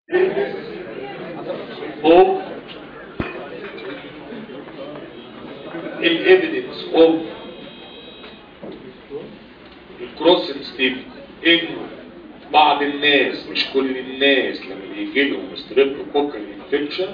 of الايفيدنس اوف الكروس ستيبل انه بعض الناس مش كل الناس لما بيجي لهم ستريبتوكوكال انفكشن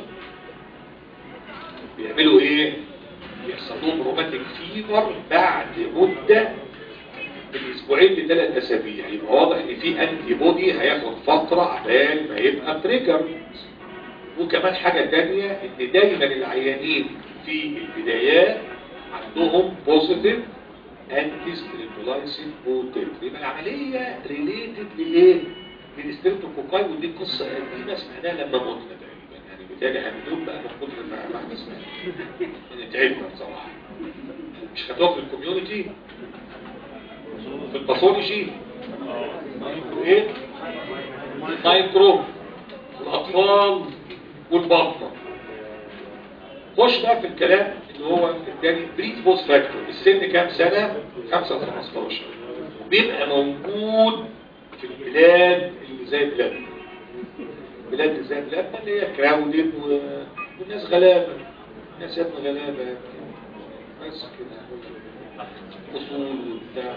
بيعملوا ايه؟ بيحصل لهم روماتيك فيفر بعد مده من اسبوعين لثلاث اسابيع يبقى واضح ان في انتي بودي هياخد فتره عبال ما يبقى تريجر وكمان حاجه تانية ان دايما العيانين في البدايات عندهم بوزيتيف انتي ستريبولايسين بوتيف يبقى العمليه ريليتد لايه؟ للستريبتوكوكاي ودي قصه قديمه سمعناها لما متنا تقريبا يعني بالتالي هندوب بقى من كتر ما ما احنا سمعنا يعني تعبنا بصراحه مش خدوها في الكوميونتي في الباثولوجي ايه؟ المايكرو الاطفال والبطنه خش بقى في الكلام اللي هو الثاني بريت بوست فاكتور السن كام سنة 5 ل 15 وبيبقى موجود في البلاد اللي زي بلادنا البلاد اللي زي بلادنا اللي هي كراودد و... والناس غلابة الناس يا ابني غلابة بس كده اصول وبتاع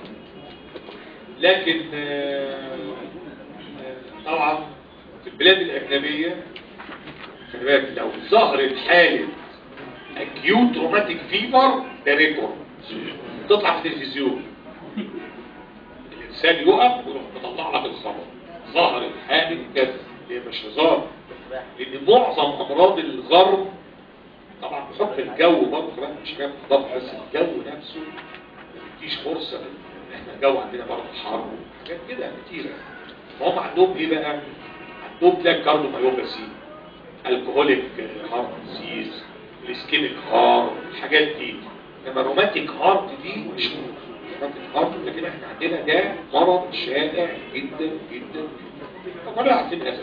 لكن آه، آه، طبعا في البلاد الأجنبية خلي بالك لو ظهرت حالة اكيوت روماتيك فيفر ده ريكورد تطلع في التلفزيون الانسان يقف ويروح مطلع لك الخبر ظهرت حالة كذا هي مش هزار لان معظم امراض الغرب طبعا بحكم الجو برضه كمان مش كمان بالضبط بس الجو نفسه ما بيديش فرصه ان احنا الجو عندنا برضه حر حاجات كده كتيره فهم عندهم ايه بقى؟ عندهم تلاقي كارديوميوباثي الكهوليك هارت ديزيز الاسكيميك هارت الحاجات دي انما الروماتيك هارت دي مش روماتيك هارت لكن احنا عندنا ده مرض شائع جدا جدا فكلنا عارفين هذا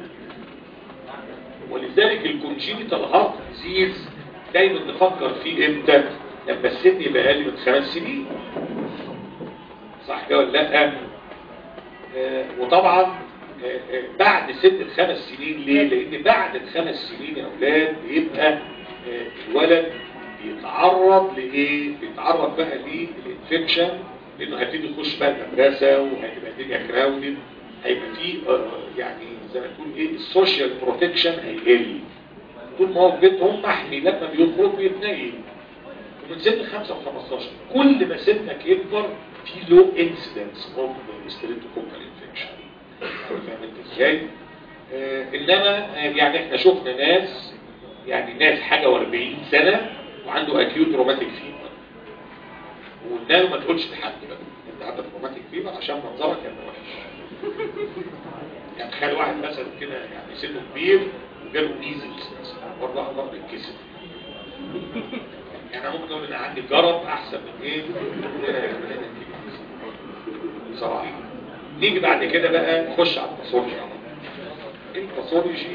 ولذلك الكونجينيتال هارت ديزيز دايما نفكر فيه امتى لما السن يبقى اقل من خمس سنين صح كده ولا لا آه وطبعا آه آه بعد سن الخمس سنين ليه لان بعد الخمس سنين يا اولاد بيبقى الولد بيتعرض لايه بيتعرض بقى للانفكشن لانه هيبتدي يخش بقى المدرسه وهتبقى الدنيا كراودد هيبقى في يعني زي ما تقول ايه السوشيال بروتكشن هيقل طول ما هو في بيتهم محمي لما بيخرج بيتنيل ومن سن 5 ل 15 كل ما سنك يكبر في لو انسيدنس اوف ستريبتوكوكال انفكشن فاهم انت ازاي؟ آه انما آه يعني احنا شفنا ناس يعني ناس حاجة و40 سنة وعنده اكيوت روماتيك فيبر وقلنا له ما تقولش لحد بقى انت عندك روماتيك فيبر عشان منظرك يبقى وحش يعني تخيل واحد مثلا كده يعني سنه كبير وجاله ميزلز مثلا مره واحده ضرب الكسر يعني انا ممكن اقول ان عندي جرب احسن من ايه بصراحه نيجي بعد كده بقى نخش على الباثولوجي الباثولوجي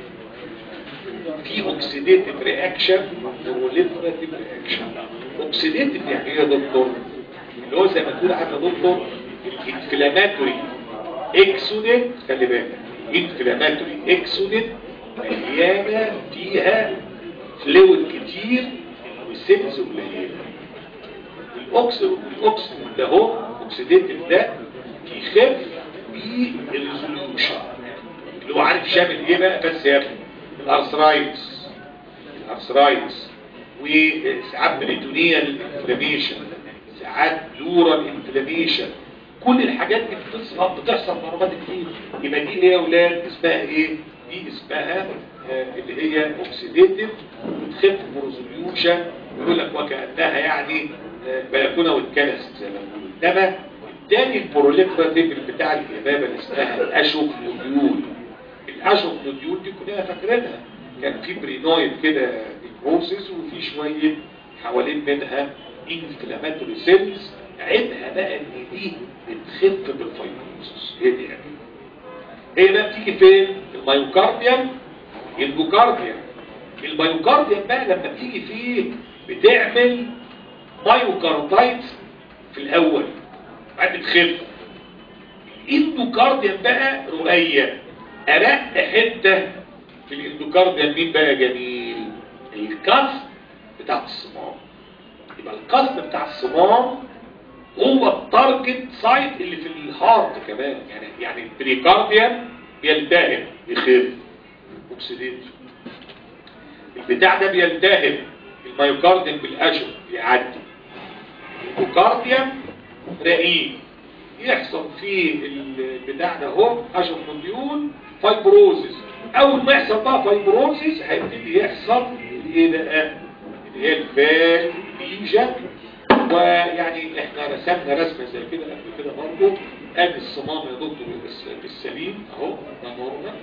في اوكسيديتيف رياكشن وروليفراتيف رياكشن اوكسيديتيف يعني ايه يا دكتور اللي هو زي ما تقول عارف يا دكتور الانفلاماتوري اكسوديت خلي بالك انفلاماتوري اكسوديت مليانه فيها فلويد كتير والسيلز قليله الاوكسيد الاوكسيد ده هو اوكسيديتيف ده يخف بالريزوليوشن اللي هو عارف شامل ايه بقى بس يا ابني الارثرايتس الارثرايتس وساعات بريتونيال انفلاميشن ساعات بلورال انفلاميشن كل الحاجات دي بتصحى بتحصل مرات كتير يبقى دي يا اولاد اسمها ايه دي اسمها آه اللي هي اوكسيديتيف بتخف بريزوليوشن يقول لك وكانها يعني آه بلكونه واتكنست زي ما بيقولوا انما الثاني البروليفراتيف بتاع الجبابه اللي اسمها الاشوك نوديول الاشوك نوديول دي كلنا فاكرينها كان في برينويد كده بروسيس وفي شويه حوالين منها انفلاماتوري سيلز عيبها بقى ان دي بتخف بالفايبروسس هي دي يعني هي بقى بتيجي فين الميوكارديوم الجوكارديوم الميوكارديوم بقى لما بتيجي فيه بتعمل مايوكاردايت في الاول بعد بتخف الاندوكارديوم بقى رؤية ارق حته في الاندوكارديا مين بقى جميل الكسر بتاع الصمام يبقى الكسر بتاع الصمام هو التارجت سايت اللي في الهارت كمان يعني يعني البريكارديا بيلتهب يخف اوكسيديت البتاع ده بيلتهب الميوكارديوم بالاشر بيعدي الكارديوم رقيق يحصل فيه البتاع ده هو اشر مليون فايبروزيس اول ما يحصل بقى فايبروزيس هيبتدي يحصل ايه بقى اللي هي الفال ليجن ويعني احنا رسمنا رسمه زي كده قبل كده برضه ادي الصمام يا دكتور السليم اهو ده نورمال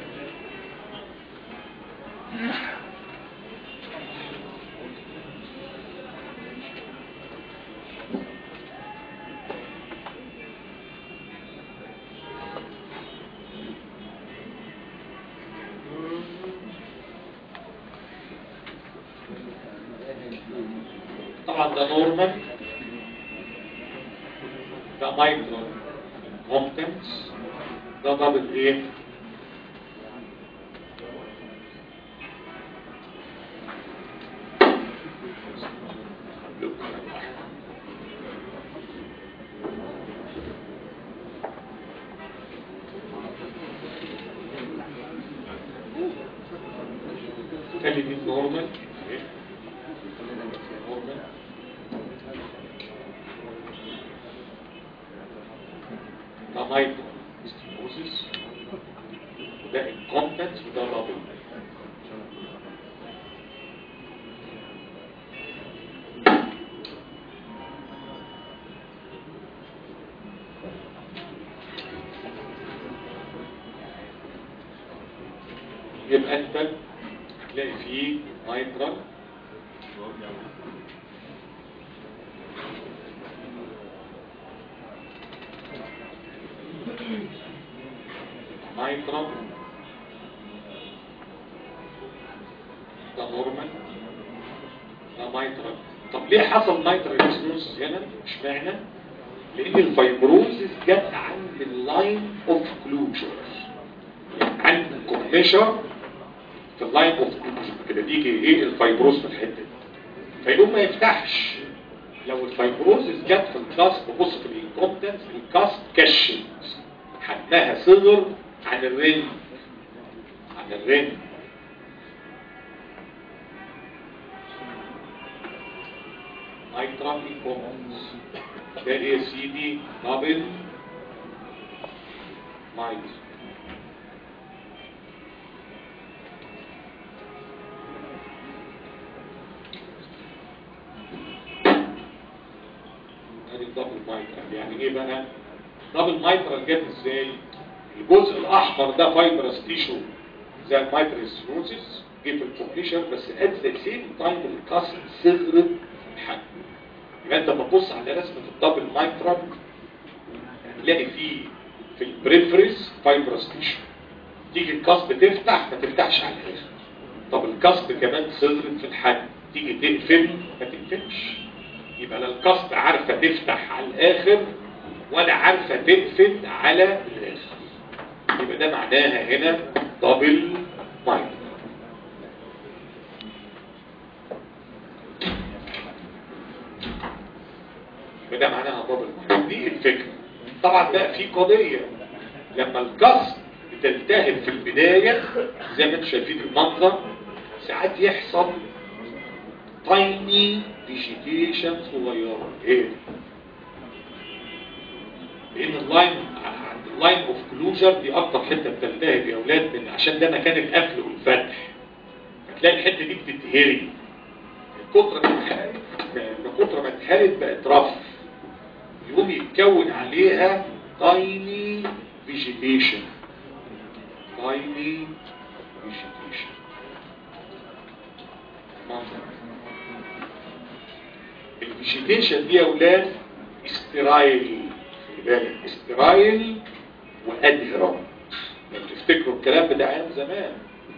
طبعا ده نورمال ده مايكرو كومبتنس ده ضابط ايه خلي دي نورمال نورمال ده مايكرو ستيموزيس وده الكونتنت وده رابط يبقى انت هتلاقي فيه مايترال مايترال ده نورمال ده مايترال طب ليه حصل مايترال اسنوس هنا مش معنى لان الفايبروزيس جت عند اللاين اوف كلوجر عند الكورنيشر في اللاين اوف كلوجر كده بيجي ايه الفايبروز في الحته دي فيقوم ما يفتحش لو الفايبروزيس جت في الكاست ببص في الانكومبتنس الكاست كشت حجمها صغر عن الرنج عن الرنج مايترال انكومبتنس ده ايه يا سيدي دبل مايت ادي الدبل مايترال يعني ايه بقى دبل مايترال جت ازاي الجزء الاحمر ده فايبرس تيشو زي المايترال ستينوزيس جه في الكومبليشن بس ات ذا سيم تايم الكسر صغرت في الحجم يبقى انت لما تبص على رسمه الدبل مايترال هتلاقي فيه في البريفريز فايبرس تيشو تيجي الكاسب تفتح ما تفتحش على الاخر طب الكاسب كمان صغرت في الحجم تيجي تقفل ما تقفلش يبقى لا الكاسب عارفه تفتح على الاخر ولا عارفه تقفل على الاخر يبقى ده معناها هنا دبل مايترال وده معناها دبل دي الفكرة طبعا بقى في قضية لما الكسر بتلتهب في البداية زي ما انتم شايفين المنظر ساعات يحصل تايني فيجيتيشن صغيرة ايه لان اللاين عند اللاين اوف كلوجر دي اكتر حته بتلتهب يا اولاد من عشان ده مكان القفل والفتح هتلاقي الحته دي بتتهري الكتره ما اتهرت الكتره ما اتهرت بقت رف يقوم يتكون عليها تايني فيجيتيشن تايني فيجيتيشن الفيجيتيشن دي يا اولاد استرايل خلي بالك استرايل وادهرم لو تفتكروا الكلام بتاع ايام زمان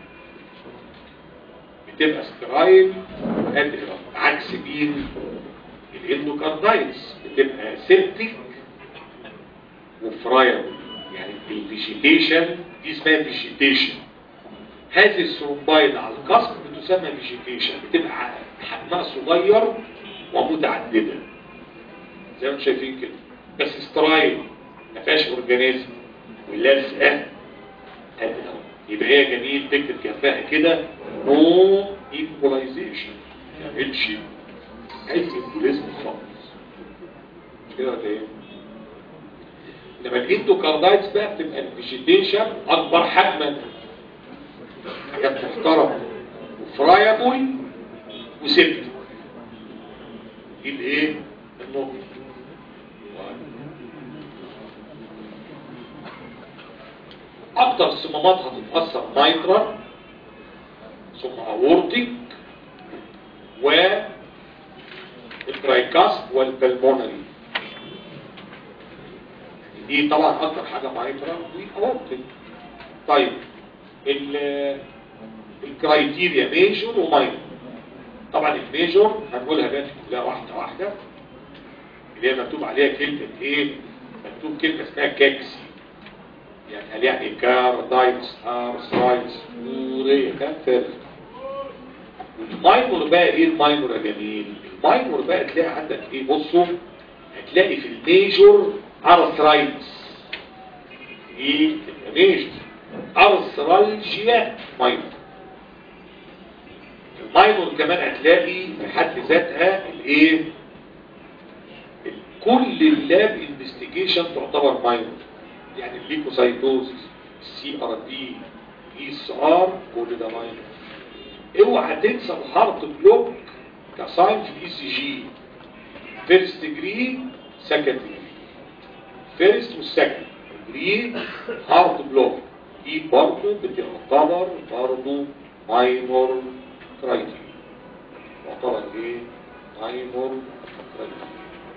بتبقى استرايل وادهرم عكس مين الاندوكاردايتس بتبقى سيبتيك وفرايل يعني الفيجيتيشن دي اسمها فيجيتيشن هذه الثرومبايد على القصب بتسمى فيجيتيشن بتبقى حجمها صغير ومتعدده زي ما انتم شايفين كده بس سترايل ما فيهاش اورجانيزم واللزقه ادي اهو يبقى هي جميل تكتب جنبها كده نو ايكولايزيشن ما تعملش اي ايكوليزم خالص مش كده ولا ايه؟ انما الاندوكاردايتس بقى بتبقى الفيجيتيشن اكبر حجما حاجات محترمه وفرايبل وسبت دي الايه؟ النقطه اكتر صمامات هتتاثر مايترا ثم اورتيك و الترايكاست والبلمونري دي طبعا اكتر حاجه مايترا واورتيك طيب ال الكرايتيريا ميجور وماينور طبعا الميجور هنقولها بقى كلها واحده واحده اللي هي مكتوب عليها كلمه ايه مكتوب كلمه اسمها كاكسي يعني هل يعني كاردايتس ارثرايتس نورية كام ثالث الماينور بقى ايه الماينور يا جميل الماينور بقى تلاقي عندك ايه بصوا هتلاقي في الميجور ارثرايتس دي الميجور ارثرالجيا ماينور الماينور كمان هتلاقي في حد ذاتها الايه كل اللاب انفستيجيشن تعتبر ماينور يعني الليكوسايتوزيس السي ار بي اي اس ار كل ده ماينور اوعى تنسى الهارت بلوك كساين في الاي سي جي فيرست ديجري سكند ديجري فيرست والسكند ديجري هارت بلوك دي برضه بتعتبر برضه ماينور كرايتيريا تعتبر ايه ماينور كرايتيريا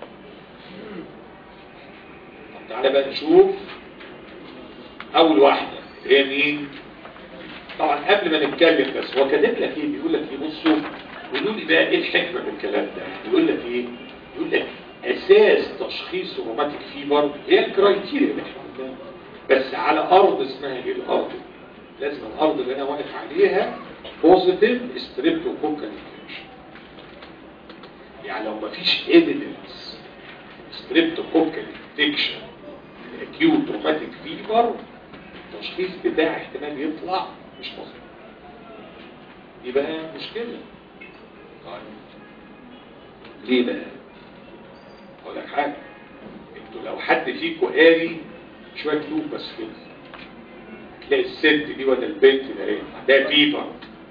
طب تعالى بقى نشوف اول واحدة هي مين طبعا قبل ما نتكلم بس هو كاتب لك ايه بيقول لك ايه بصوا بيقولوا لي بقى ايه الحكمه من الكلام ده بيقول لك ايه بيقول لك اساس تشخيص الروماتيك فيبر هي الكرايتيريا اللي احنا قلناها بس على ارض اسمها ايه الارض لازم الارض اللي انا واقف عليها بوزيتيف ستريبتوكوكال انفكشن يعني لو مفيش ايفيدنس ستريبتوكوكال انفكشن الاكيوت روماتيك فيبر التشخيص بتاع احتمال يطلع مش مظبوط يبقى مشكلة طيب ليه بقى اقول لك حاجة انتوا لو حد فيكم قاري شوية لوب بس كده هتلاقي الست دي ولا البنت ده ايه عندها فيبر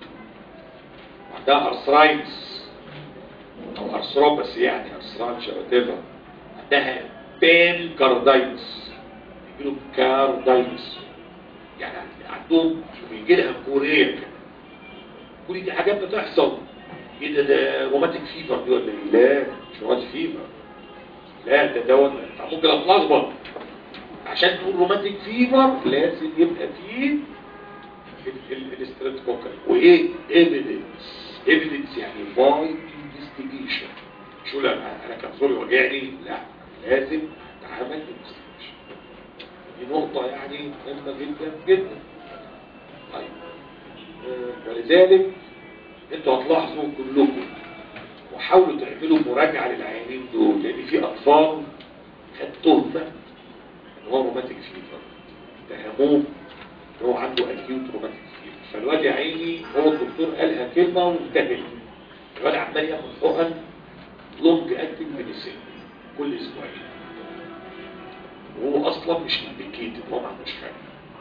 عندها ارثرايتس او ارثروباس يعني ارثرايتس او تيفر عندها بان كاردايتس بيجيله كاردايتس يعني عندهم بيجي لها كوريا كده كل دي حاجات بتحصل ايه ده ده روماتيك فيفر دي ولا ايه لا مش روماتيك فيفر لا ده دوت ممكن اتلخبط عشان تقول روماتيك فيفر لازم يبقى فيه الاستراتيكوكال وايه ايفيدنس ايفيدنس يعني باي انفستيجيشن شو لا انا كان زوري وجعني لا لازم تعمل انفستيجيشن دي نقطة يعني مهمة جدا جدا طيب آه، ولذلك انتوا هتلاحظوا كلكم وحاولوا تعملوا مراجعة للعيانين دول لان في اطفال خد تهمة ان هو روماتيك فيفر تهموه ان هو عنده اكيوت روماتيك فيفر فالواد يا عيني هو الدكتور قالها كلمة وانتهت الواد عمال ياخد حقن لونج اكتنج ميديسين كل اسبوعين وهو اصلا مش انديكيتد هو ما عندوش حاجه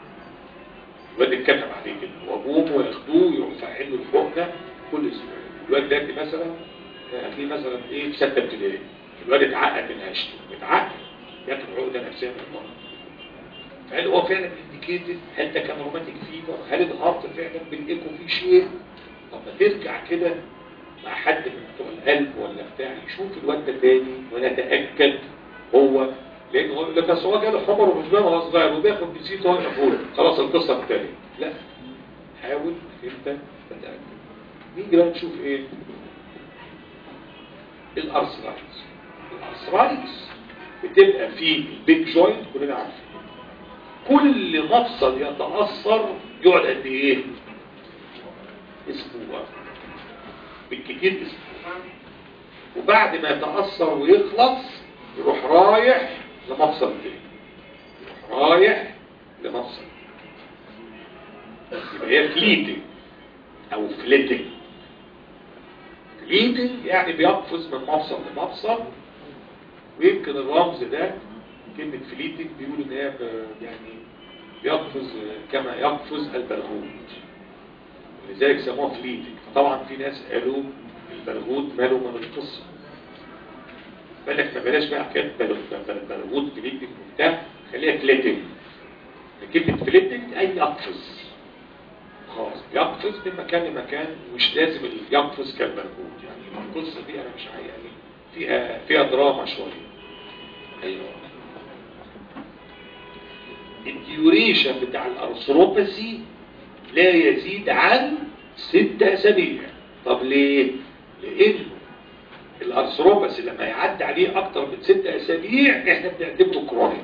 الواد اتكتب عليه كده وابوه وياخدوه يرفعوا له الحقنه كل اسبوع الواد ده مثلا هتلاقيه مثلا ايه في سته ابتدائي الواد اتعقد من عيشته اتعقد ياخد عقده نفسيه من المرض فهل هو فعلا انديكيتد هل ده كان روماتيك فيبر هل الهارت فعلا بالايكو فيه شيء طب ما ترجع كده مع حد من بتوع القلب ولا بتاع يشوف الواد ده تاني ونتاكد هو لان هو لك اصل هو جاله حمر ومش باين وهو صغير وبياخد نسيت وهو مقفول خلاص القصه الثانيه لا حاول انت تتاكد نيجي بقى نشوف ايه الارثرايتس الارثرايتس بتبقى في البيج جوينت كلنا عارفين كل مفصل يتأثر يقعد قد ايه اسبوع بالكتير اسبوع وبعد ما يتأثر ويخلص يروح رايح لمفصل تاني يروح رايح لمفصل يبقى هي فليتنج او فليتنج فليتنج يعني بيقفز من مفصل لمفصل ويمكن الرمز ده كلمة فليتنج بيقول ان هي ب- يعني بيقفز كما يقفز البرغوث لذلك سموها فليتنج طبعا في ناس قالوا البرغوث ماله من القصة بالك ما بلاش بقى حكايه برغوث فليتنج وبتاع خليها فليتنج كلمة فليتنج اي يقفز خلاص يقفز من مكان لمكان مش لازم اللي يقفز كالبرغوث يعني القصة دي انا مش عايز يعني فيها فيها دراما شوية ايوه الديوريشن بتاع الارثروباسي لا يزيد عن ست اسابيع طب ليه لان الارثروباسي لما يعدي عليه اكتر من ست اسابيع احنا بنعتبره كرونيك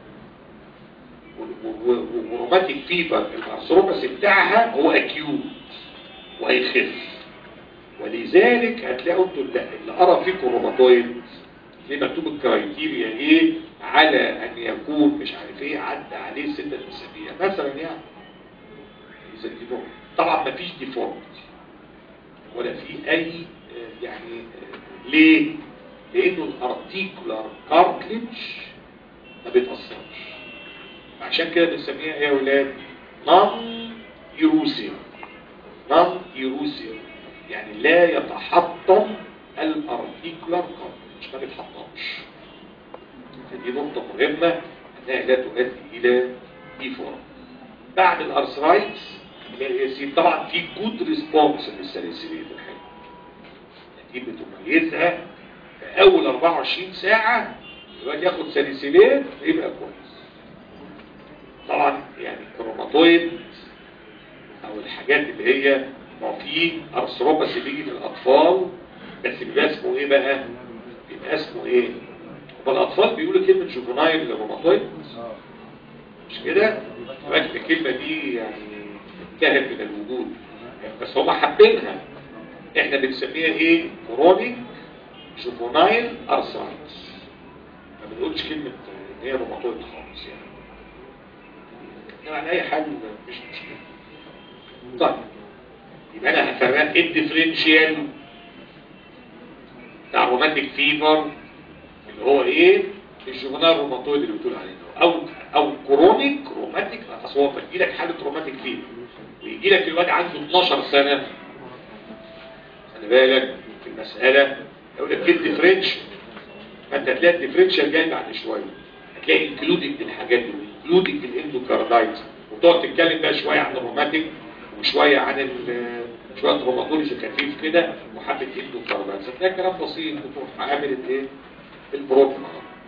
وروماتيك فيبر الارثروباسي بتاعها هو اكيوت وهيخف ولذلك هتلاقوا انتوا اللي اللي قرا فيكم روماتويد ليه مكتوب الكرايتيريا ايه على ان يكون مش عارف ايه عدى عليه ستة اسابيع مثلا يعني إذا دي نقطة. طبعا مفيش ديفورمتي ولا في اي آه، يعني آه، ليه لانه الارتيكولار كارتليج ما بيتاثرش عشان كده بنسميها ايه يا ولاد نون ايروسيف نون ايروسيف يعني لا يتحطم الارتيكولار كارتليج ما بيتحطمش فدي نقطة مهمة انها لا تؤدي الى ديفورم بعد الارثرايتس يصير طبعا في جود ريسبونس للسلسلية الحلوة دي بتميزها في اول 24 ساعة دلوقتي ياخد سلسلين يبقى كويس طبعا يعني الروماتويد او الحاجات اللي هي ما هو في ارثروباثي بيجي في الاطفال بس بيبقى اسمه ايه بقى بيبقى اسمه ايه هو الاطفال بيقولوا كلمه جوفنايل روماتويد مش كده فاكر الكلمه دي يعني انتهت من الوجود بس هم حابينها احنا بنسميها ايه كرونيك جوفنايل ارثرايتس ما بنقولش كلمه ان هي روماتويد خالص يعني يعني اي حاجه مش مشكله طيب يبقى انا هفرق ايه الديفرنشيال بتاع روماتيك فيفر اللي هو ايه الجوفنال روماتويد اللي بتقول عليه ده. او او كرونيك روماتيك اصل هو بيجي لك حاله روماتيك فيفر ويجي لك الواد عنده 12 سنه خلي بالك في المساله يقول لك ايه الديفرنشال فانت هتلاقي الديفرنشال جاي بعد شويه هتلاقي انكلودنج الحاجات دي انكلودنج الاندوكاردايتس وتقعد تتكلم بقى شويه عن الروماتيك وشويه عن ال- شويه روماتولوجي خفيف كده وحبه اندوكاردايتس هتلاقي كلام بسيط وتروح عامل الايه البروبلم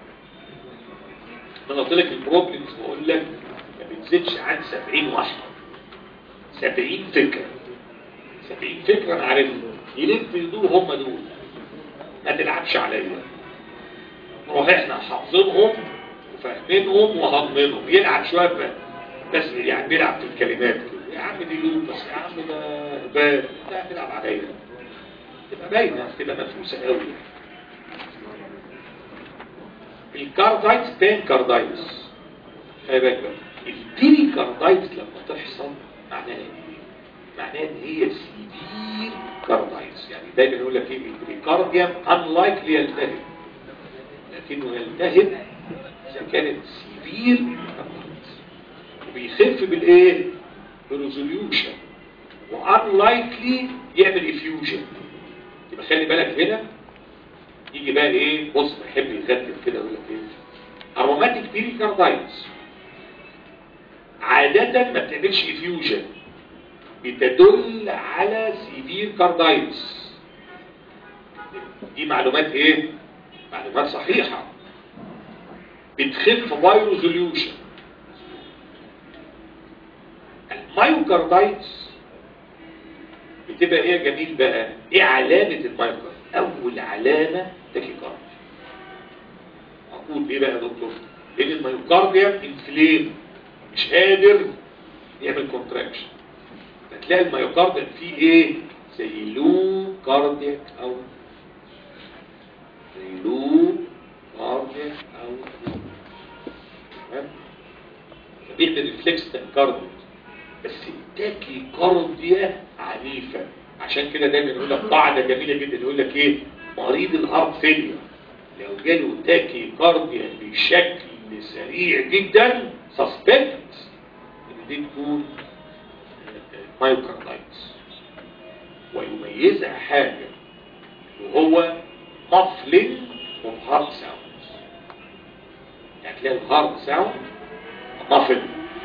انا قلت لك البروبلمز بقول لك ما بتزيدش عن 70 واحده 70 فكره 70 فكره انا عارفهم يلف دول هم دول ما تلعبش عليا نروح احنا حافظينهم وفاهمينهم وهضمينهم يلعب شويه بقى بس يعني بيلعب في الكلمات كده يا عم دي لون بس يا عم ده بال لا بيلعب عليا تبقى باينه تبقى مفروسه قوي الكاردايتس بين كاردايتس خلي بالك بقى البيري كاردايتس لما تحصل معناها ايه؟ معناها ان هي سيفير كاردايتس يعني دايما يقول لك ايه البريكارديوم unlikely يلتهب لكنه يلتهب اذا كانت سيفير كاردايتس وبيخف بالايه؟ بريزوليوشن وانلايكلي يعمل افيوجن يبقى خلي بالك هنا يجي بقى ايه بص بيحب يغتب كده يقول لك ايه اروماتيك بيريكاردايتس عادة ما بتعملش افيوجن بتدل على سيفير كاردايتس دي معلومات ايه معلومات صحيحة بتخف باي ريزوليوشن المايوكاردايتس بتبقى ايه يا جميل بقى ايه علامة المايوكارد اول علامة تاكيكارد اقول ايه بقى يا دكتور لان المايوكارديا انفليم مش قادر يعمل كونتراكشن فتلاقي الميوكارديال فيه ايه زي لو كاردياك او زي لو كاردياك او تمام فبيعمل ريفلكس تنكارديا بس التاكي كارديا عنيفة عشان كده دايما يقول لك قاعدة جميلة جدا يقول لك ايه مريض الهارت فيلير لو جاله تاكي كارديا بشكل سريع جدا سسبكت ان دي تكون مايوكاردايتس ويميزها حاجة وهو muffling of heart sounds يعني تلاقي الهارت ساوند muffled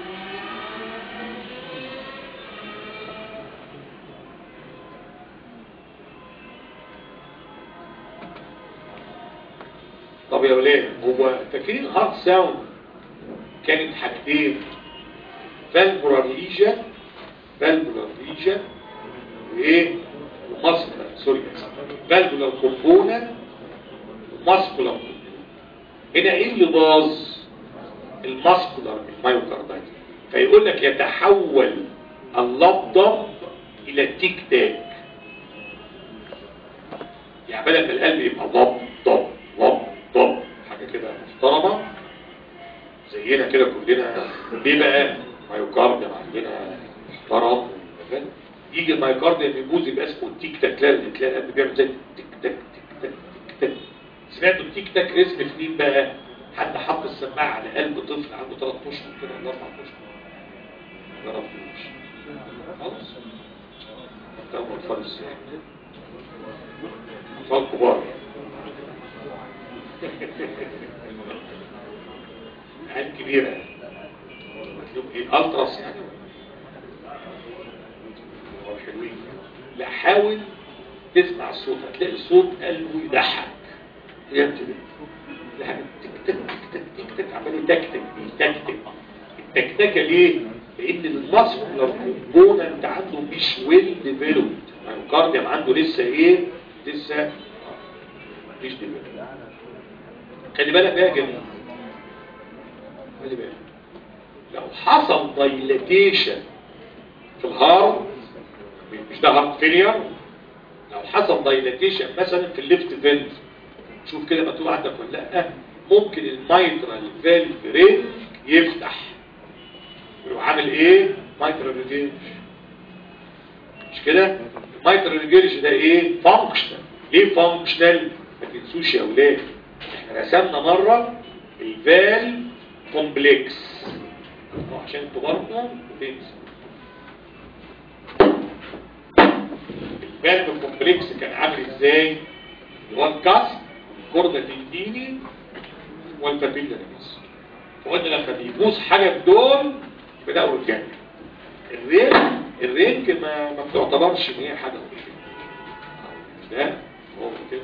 طب يا ولاد هو فاكرين هارت ساوند كانت حاجتين فالفولار ليجن فالفولار ليجن وايه وماسكولار سوري فالفولار كومبوننت وماسكولار هنا ايه اللي باظ الماسكولار المايوكاردايتس فيقول لك يتحول اللبضه الى تيك تاك يعني بدل ما القلب يبقى ضب ضب ضب ضب حاجه كده محترمه زينا كده كلنا ليه بقى مايوكارديوم عندنا محترم فاهم؟ يجي المايوكارديوم يبوظ يبقى اسمه تيك تاك تلاقي تلاقي القلب بيعمل زي تيك تاك تيك تاك تيك تاك سمعتوا التيك تاك رسم في مين بقى؟ حد حط السماعه على قلب طفل عنده 3 اشهر كده ولا 4 اشهر ما جربتوش خلاص كم اطفال السنه اطفال كبار عين كبيرة ايه الالتراس يعني هو حلوين لا حاول تسمع الصوت هتلاقي الصوت قلبه يضحك يبتدي لا تك تك تك تك تك عمال يتكتك يتكتك التكتكه ليه؟ لان الماسكولار كومبوننت عنده مش ويل ديفلوبد الميوكارديوم عنده لسه ايه؟ لسه مش ديفلوبد خلي بالك بقى يا جميل خلي بالك لو حصل دايلاتيشن في الهارت مش ده هارت فيلير لو حصل دايلاتيشن مثلا في الليفت فينت شوف كده مكتوب عندك ولا لا ممكن الميترال فالف رينج يفتح ويروح عامل ايه ميترال ريجيرج مش كده الميترال ريجيرج ده ايه فانكشنال ليه فانكشنال ما تنسوش يا اولاد احنا رسمنا مره الفال كومبلكس عشان انتوا برضه تنسوا الفالف كومبلكس كان عامل ازاي وان كاست الكوردة تديني والفابيلا نفس فقلنا لما بيبوظ حاجة في دول بدأوا الجنة الرينج الرينج ما ما بتعتبرش ان هي حاجة وحشة ده هو كده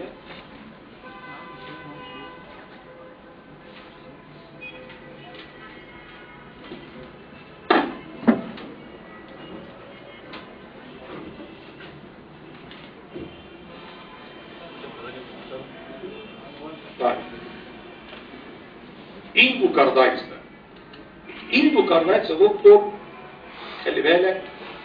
طيب اندوكاردايتس ده الاندوكاردايتس يا دكتور خلي بالك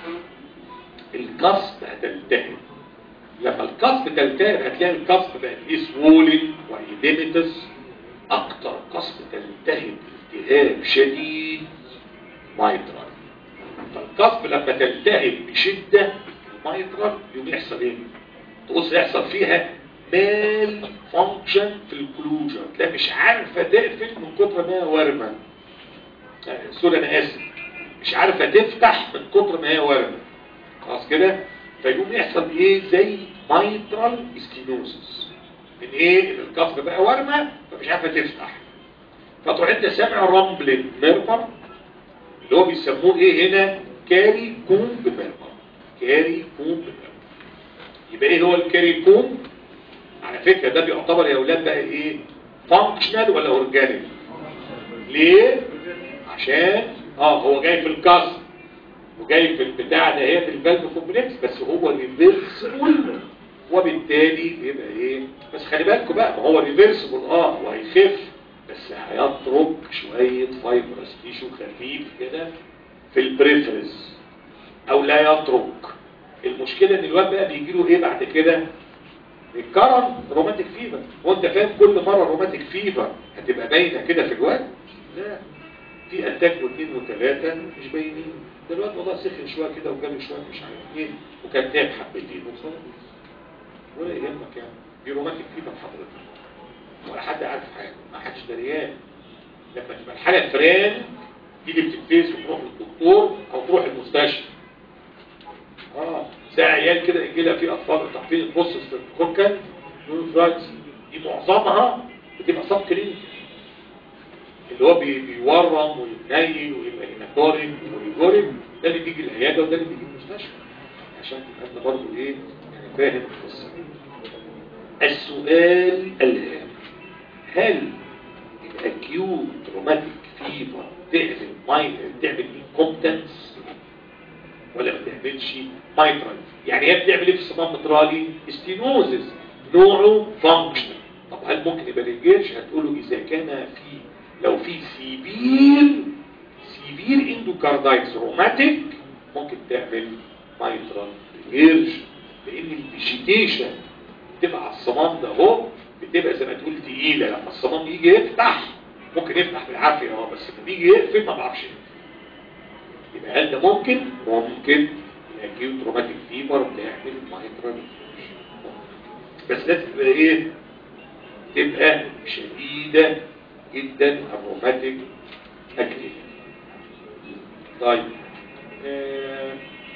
القصب هتلتهب لما القصب تلتهب هتلاقي القصب بقى فيه سوولن وايديمتس اكتر قصب تلتهب التهاب شديد مايترال فالقصب لما تلتهب بشدة المايترال يوم يحصل ايه؟ تبص يحصل فيها مال فانكشن في الكلوجر تلاقي مش عارفة تقفل من كتر ما هي ورمة سوري انا اسف مش عارفة تفتح من كتر ما هي ورمة خلاص كده فيقوم يحصل ايه زي مايترال ستينوزس من ايه ان الكف بقى ورمة فمش عارفة تفتح فتروح انت سامع رامبل ميرمر اللي هو بيسموه ايه هنا كاري كومب ميرمر كاري كومب ميرمر يبقى ايه هو الكاري كومب على فكرة ده بيعتبر يا اولاد بقى ايه فانكشنال ولا اورجانيك ليه عشان اه هو جاي في الكسر وجاي في البتاع ده هي في الفالف كومبلكس بس هو ريفرسبل وبالتالي يبقى ايه بس خلي بالكم بقى ما هو ريفرسبل اه وهيخف بس هيترك شوية فايبرس تيشو خفيف كده في البريفرز او لا يترك المشكلة ان الواد بقى بيجي له ايه بعد كده الكرم روماتيك فيفر وانت فاهم كل مرة روماتيك فيفر هتبقى باينة كده في الواد لا في اتاك واثنين وثلاثة مش باينين ده الواد والله سخن شوية كده وجاله شوية مش عارف ايه وكان تعب حبتين وخلاص ولا يهمك يعني دي روماتيك فيفر حضرتك ولا حد عارف حاجة ما حدش دريان لما تبقى الحالة فران تيجي بتتفيس وتروح للدكتور او تروح المستشفى اه زي عيال كده يجي لها في اطفال تحفيل البص كوكا دراجز دي معظمها بتبقى سب كلينيك اللي هو بي- بيورم ويتنيل ويبقى هيماتوريك ويجوريك ده اللي بيجي العياده وده اللي بيجي المستشفى عشان تبقى انت برضه ايه يعني فاهم القصه السؤال الهام هل الاكيوت روماتيك فيفر تعمل ماي تعمل انكومبتنس ولا ما تعملش مايترال يعني هي بتعمل ايه في الصمام مترالي ستينوزس نوعه فانكشنال طب هل ممكن يبقى للجيش هتقوله اذا كان في لو في سيفير سيفير اندوكاردايتس روماتيك ممكن تعمل مايترال ريجيرج لان الفيجيتيشن بتبقى على الصمام ده اهو بتبقى زي ما تقول تقيله لما الصمام يجي يفتح ممكن يفتح بالعافيه اه بس لما يجي يقفل ما بعرفش يقفل. يبقى هل ده ممكن؟ ممكن الاكيوت روماتيك فيبر بتعمل مايترال بس لازم تبقى ايه؟ تبقى شديدة جدا الروماتيك اكتيف طيب آه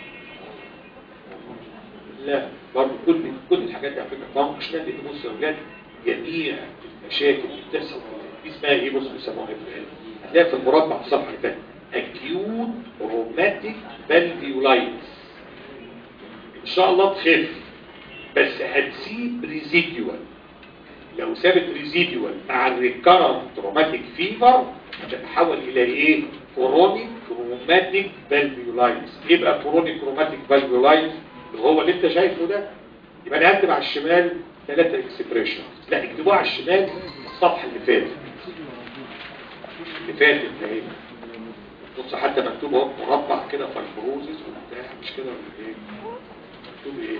لا برضه كل كل الحاجات دي على فكره فانكشنال لان بص يا اولاد جميع المشاكل اللي بتحصل دي اسمها ايه بص بيسموها ايه في العلم هتلاقي في المربع في الصفحه اللي فاتت acute rheumatic valvulitis ان شاء الله تخف بس هتسيب ريزيديوال لو سابت ريزيديوال مع الريكارنت روماتيك فيفر هتتحول الى ايه كرونيك روماتيك فالفيولايتس يبقى كرونيك روماتيك فالفيولايتس اللي هو اللي انت شايفه ده يبقى انا هكتب على الشمال ثلاثة اكسبريشن لا اكتبوها على الشمال الصفحة اللي فاتت اللي فاتت اهي بص حتى مكتوب اهو مربع كده فايبروزس وبتاع مش كده ولا ايه مكتوب ايه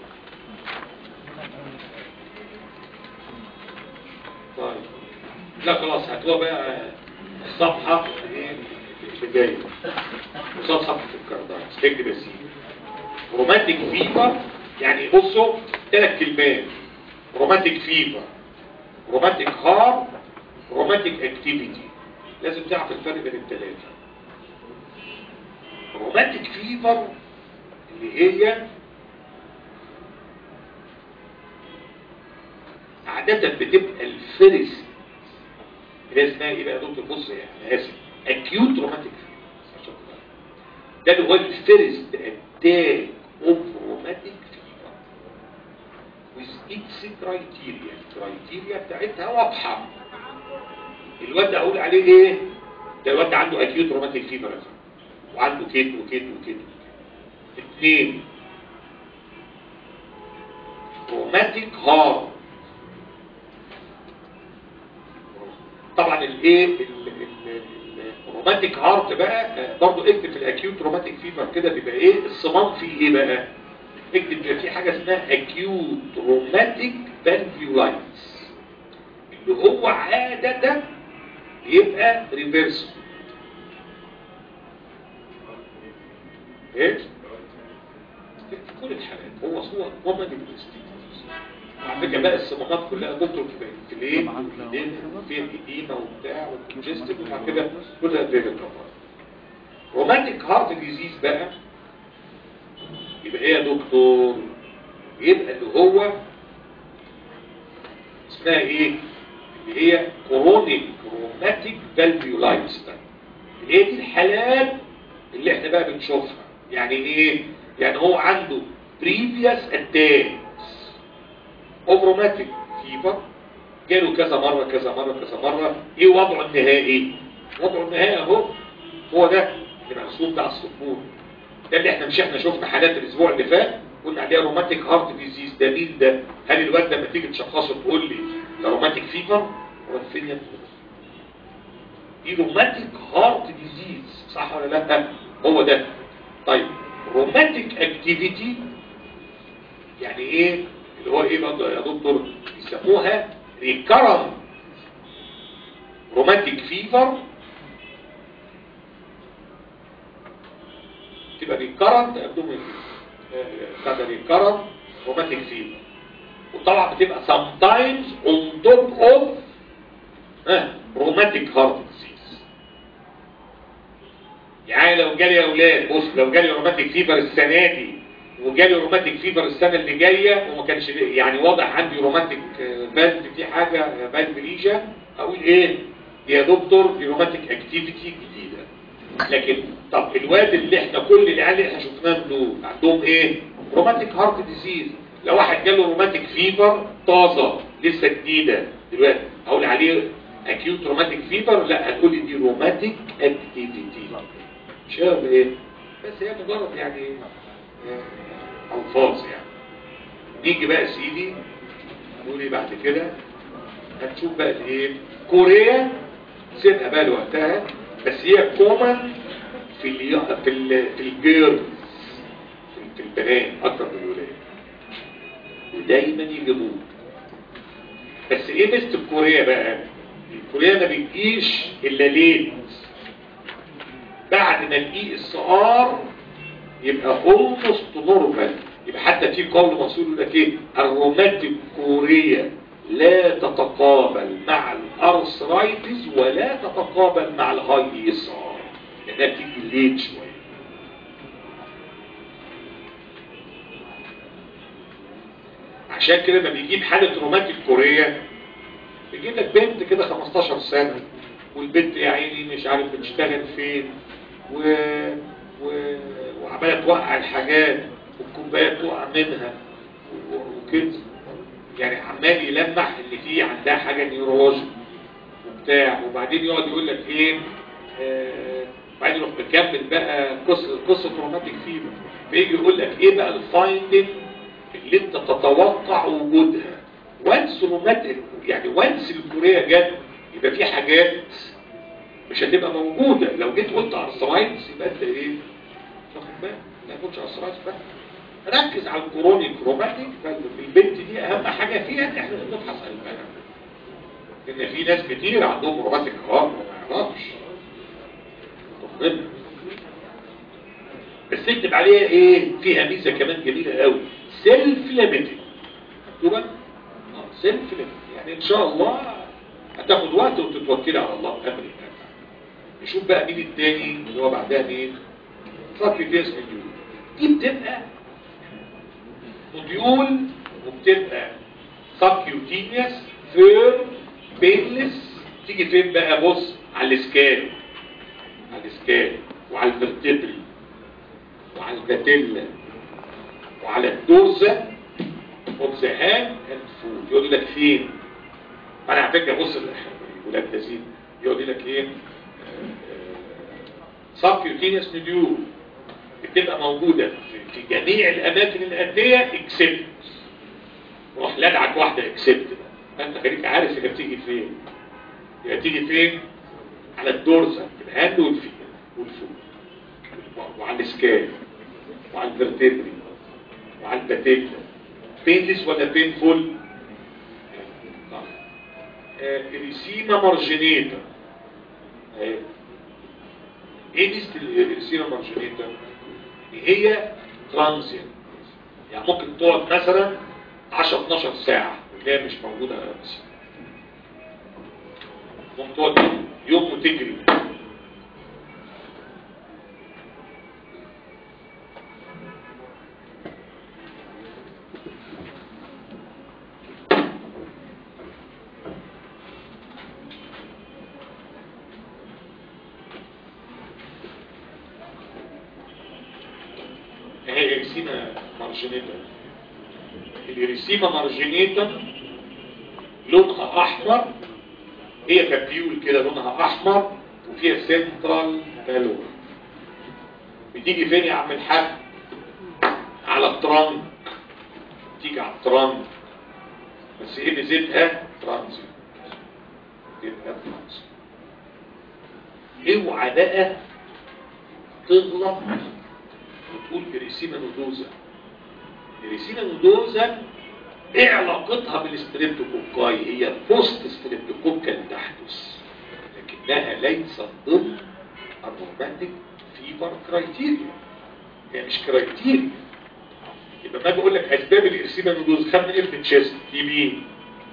طيب لا خلاص هتلاقوا بقى الصفحة ايه اللي جاية قصاد صفحة الكاردايتس تكتب يا سيدي روماتيك فيفر يعني بصوا ثلاث كلمات روماتيك فيفر روماتيك هارت روماتيك اكتيفيتي لازم تعرف الفرق بين الثلاثة روماتيك فيفر اللي هي عادة بتبقى الفيرست اللي اسمها ايه بقى يا دكتور بص يعني انا اسف اكيوت روماتيك فيفر ده اللي هو الفيرست اتاك اوف روماتيك فيفر with its criteria الكرايتيريا بتاعتها واضحة الواد ده اقول عليه ايه ده الواد ده عنده اكيوت روماتيك فيفر يا فندم. وعنده كده وكده وكده اثنين روماتيك هارت طبعا الايه ال- ال- ال- الروماتيك هارت بقى آه، برضو اكتب في الاكيوت روماتيك فيفر كده بيبقى ايه الصمام فيه ايه بقى اكتب بيبقى في حاجه اسمها اكيوت روماتيك فالفيولايتس اللي هو عاده يبقى ريفيرس ايه في كل الحالات هو هو كومن وعلى فكره بقى الصمامات كلها دكتور في في الايه في الاديمه وبتاع والكونجستيف وبتاع كده كلها فيجن روماتيك هارت ديزيز بقى يبقى ايه يا دكتور يبقى اللي هو اسمها ايه اللي هي كورونيك روماتيك فالفيولايتس ده اللي هي دي الحالات اللي احنا بقى بنشوفها يعني ايه يعني هو عنده previous attacks of rheumatic fever جاله كذا مرة كذا مرة كذا مرة ايه وضعه النهائي وضعه النهائي اهو هو ده اللي مرسوم ده على الصفور ده اللي احنا مش احنا شفنا حالات الاسبوع اللي فات قلنا عليها روماتيك هارت ديزيز ده مين ده هل الواد ده لما تيجي تشخصه تقول لي ده روماتيك فيفر هو فين يا ابني؟ دي روماتيك هارت ديزيز صح ولا لا هو ده طيب روماتيك اكتيفيتي يعني ايه اللي هو ايه برضه يا دكتور بيسموها ريكرنت روماتيك فيفر تبقى ريكرنت ابدومين بتاع ريكرنت روماتيك فيفر وطبعا بتبقى sometimes on top of روماتيك هارت ديزيز يعني لو جالي يا اولاد بص لو جالي روماتيك فيفر السنه دي وجالي روماتيك فيفر السنه اللي جايه وما كانش يعني واضح عندي روماتيك فالف في حاجه فالف ليجا اقول ايه يا دكتور دي روماتيك اكتيفيتي جديده لكن طب الواد اللي احنا كل العيال اللي احنا شفناهم دول عندهم ايه روماتيك هارت ديزيز لو واحد جاله روماتيك فيفر طازه لسه جديده دلوقتي اقول عليه اكيوت روماتيك فيفر لا هتقول دي روماتيك اكتيفيتي مش عارف ايه بس هي مجرد يعني آه، الفاظ يعني نيجي بقى سيدي نقول ايه بعد كده هنشوف بقى الايه كوريا سيبها بقى لوقتها بس هي كومن في ال في ال في الجيرلز في- في البنات اكتر من الولاد ودايما يجيبوه بس ايه ميزه الكوريا بقى الكوريا ما بتجيش الا ليت بعد ما الاي اس ار يبقى اولموست نورمال يبقى حتى في قول مصير يقول لك ايه الروماتيك كوريا لا تتقابل مع الارثرايتس ولا تتقابل مع الهاي اي اس ار لانها بتيجي ليت شويه عشان كده لما بيجيب حالة روماتيك كوريا بيجيب لك بنت كده 15 سنة والبنت يا عيني مش عارف بتشتغل فين و... و... وعمالة توقع الحاجات والكوبايات توقع منها و- وكده يعني عمال يلمح ان في عندها حاجة نيورولوجي وبتاع وبعدين يقعد يقول لك ايه آه، بعدين يروح مكمل بقى قصة قصة روماتيك فيبر فيجي يقول لك ايه بقى الفايندنج اللي انت تتوقع وجودها وانس روماتيك يعني وانس الكوريا جت يبقى في حاجات مش هتبقى موجودة لو جيت قلت ارثرايتس يبقى انت ايه مش واخد بالك ما تقولش ارثرايتس بقى ركز على الكرونيك روماتيك البنت دي اهم حاجة فيها ان احنا نبحث عن البنات ان في ناس كتير عندهم روماتيك هارت ما يعرفش مهم. بس اكتب عليها ايه فيها ميزة كمان جميلة قوي سيلف ليميتد مكتوبة سيلف ليميتد يعني ان شاء الله هتاخد وقت وتتوكلي على الله امر الله نشوف بقى مين التاني اللي هو بعدها مين ساكيوتيس موديول دي بتبقى موديول وبتبقى ساكيوتينيوس فير بينلس تيجي فين بقى بص على السكال على السكال وعلى الفرتبري وعلى الباتيلا وعلى الدوزة اوف ذا هاند اند فود يقول لك فين انا على فكره بص الولاد لذيذ يقول لك ايه سبكيوتينيوس نوديول بتبقى موجودة في- في جميع الأماكن الأندية اكسبت روح لدعك واحدة اكسبت أنت خليك عارف هي بتيجي فين هي بتيجي فين على الدورزة في الهاند والفيل والفوق وعلى السكال وعلى الفرتبري وعلى الباتيلا بينلس ولا بينفول ريسيما مارجينيتا اهي. ايه ميزه الريسيما مارجينيتا هي ترانزيت يعني ممكن تقعد مثلا 10 12 ساعه وتلاقيها مش موجوده بس ممكن تقعد يوم وتجري هي ريسيما مارجينيتا الريسيما مارجينيتا لونها احمر هي كبيول كده لونها احمر وفيها سنترال بالور بتيجي فين يا عم الحاج على الترانك تيجي على الترانك بس ايه ميزتها ترانزيت تبقى ترانزيت اوعى بقى تغلط وتقول اريسيما نودوزا اريسيما نودوزا ايه علاقتها بالستريبتوكوكاي هي بوست ستريبتوكوكال تحدث لكنها ليست ضمن الرومانتيك فيبر كرايتيريا هي مش كرايتيريا يبقى ما بقول لك اسباب الارسيما نودوز خدنا ايه في التشيست تي بي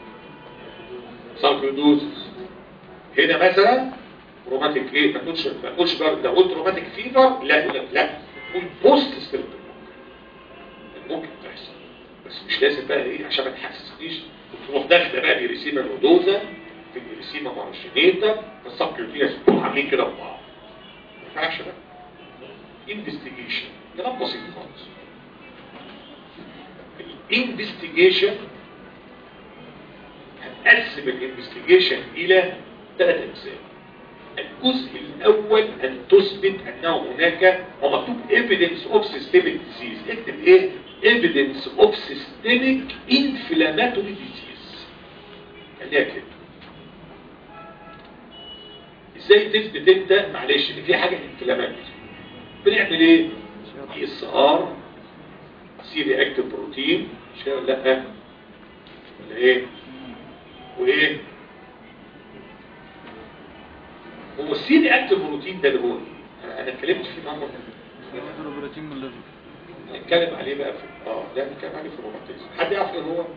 ساركودوزس هنا مثلا روماتيك ايه ما تقولش ما تقولش بقى لو قلت روماتيك فيبر لا لا لا قول بوست ستريبتوكوكال ممكن تحصل بس مش لازم بقى ايه عشان ما تحسسنيش تروح داخله بقى الارسيما نودوزا في الارسيما مارشينيتا السبكيوتينس عاملين كده في بعض ما ينفعش بقى انفستيجيشن كلام بسيط خالص الانفستيجيشن هنقسم الانفستيجيشن الى ثلاث اجزاء الجزء الاول ان تثبت انه هناك ومكتوب evidence of systemic disease اكتب ايه evidence of systemic inflammatory disease خليها كده ازاي تثبت انت معلش ان في حاجه انفلاماتوري بنعمل ايه اي اس ار سي رياكتيف بروتين مش كده ولا لا ولا ايه وايه هو السي رياكتيف بروتين ده اللي هو ايه انا انا اتكلمت فيه مره بروتين من الليفر نتكلم عليه بقى في اه لا نتكلم عليه في الروماتيزم حد يعرف ايه هو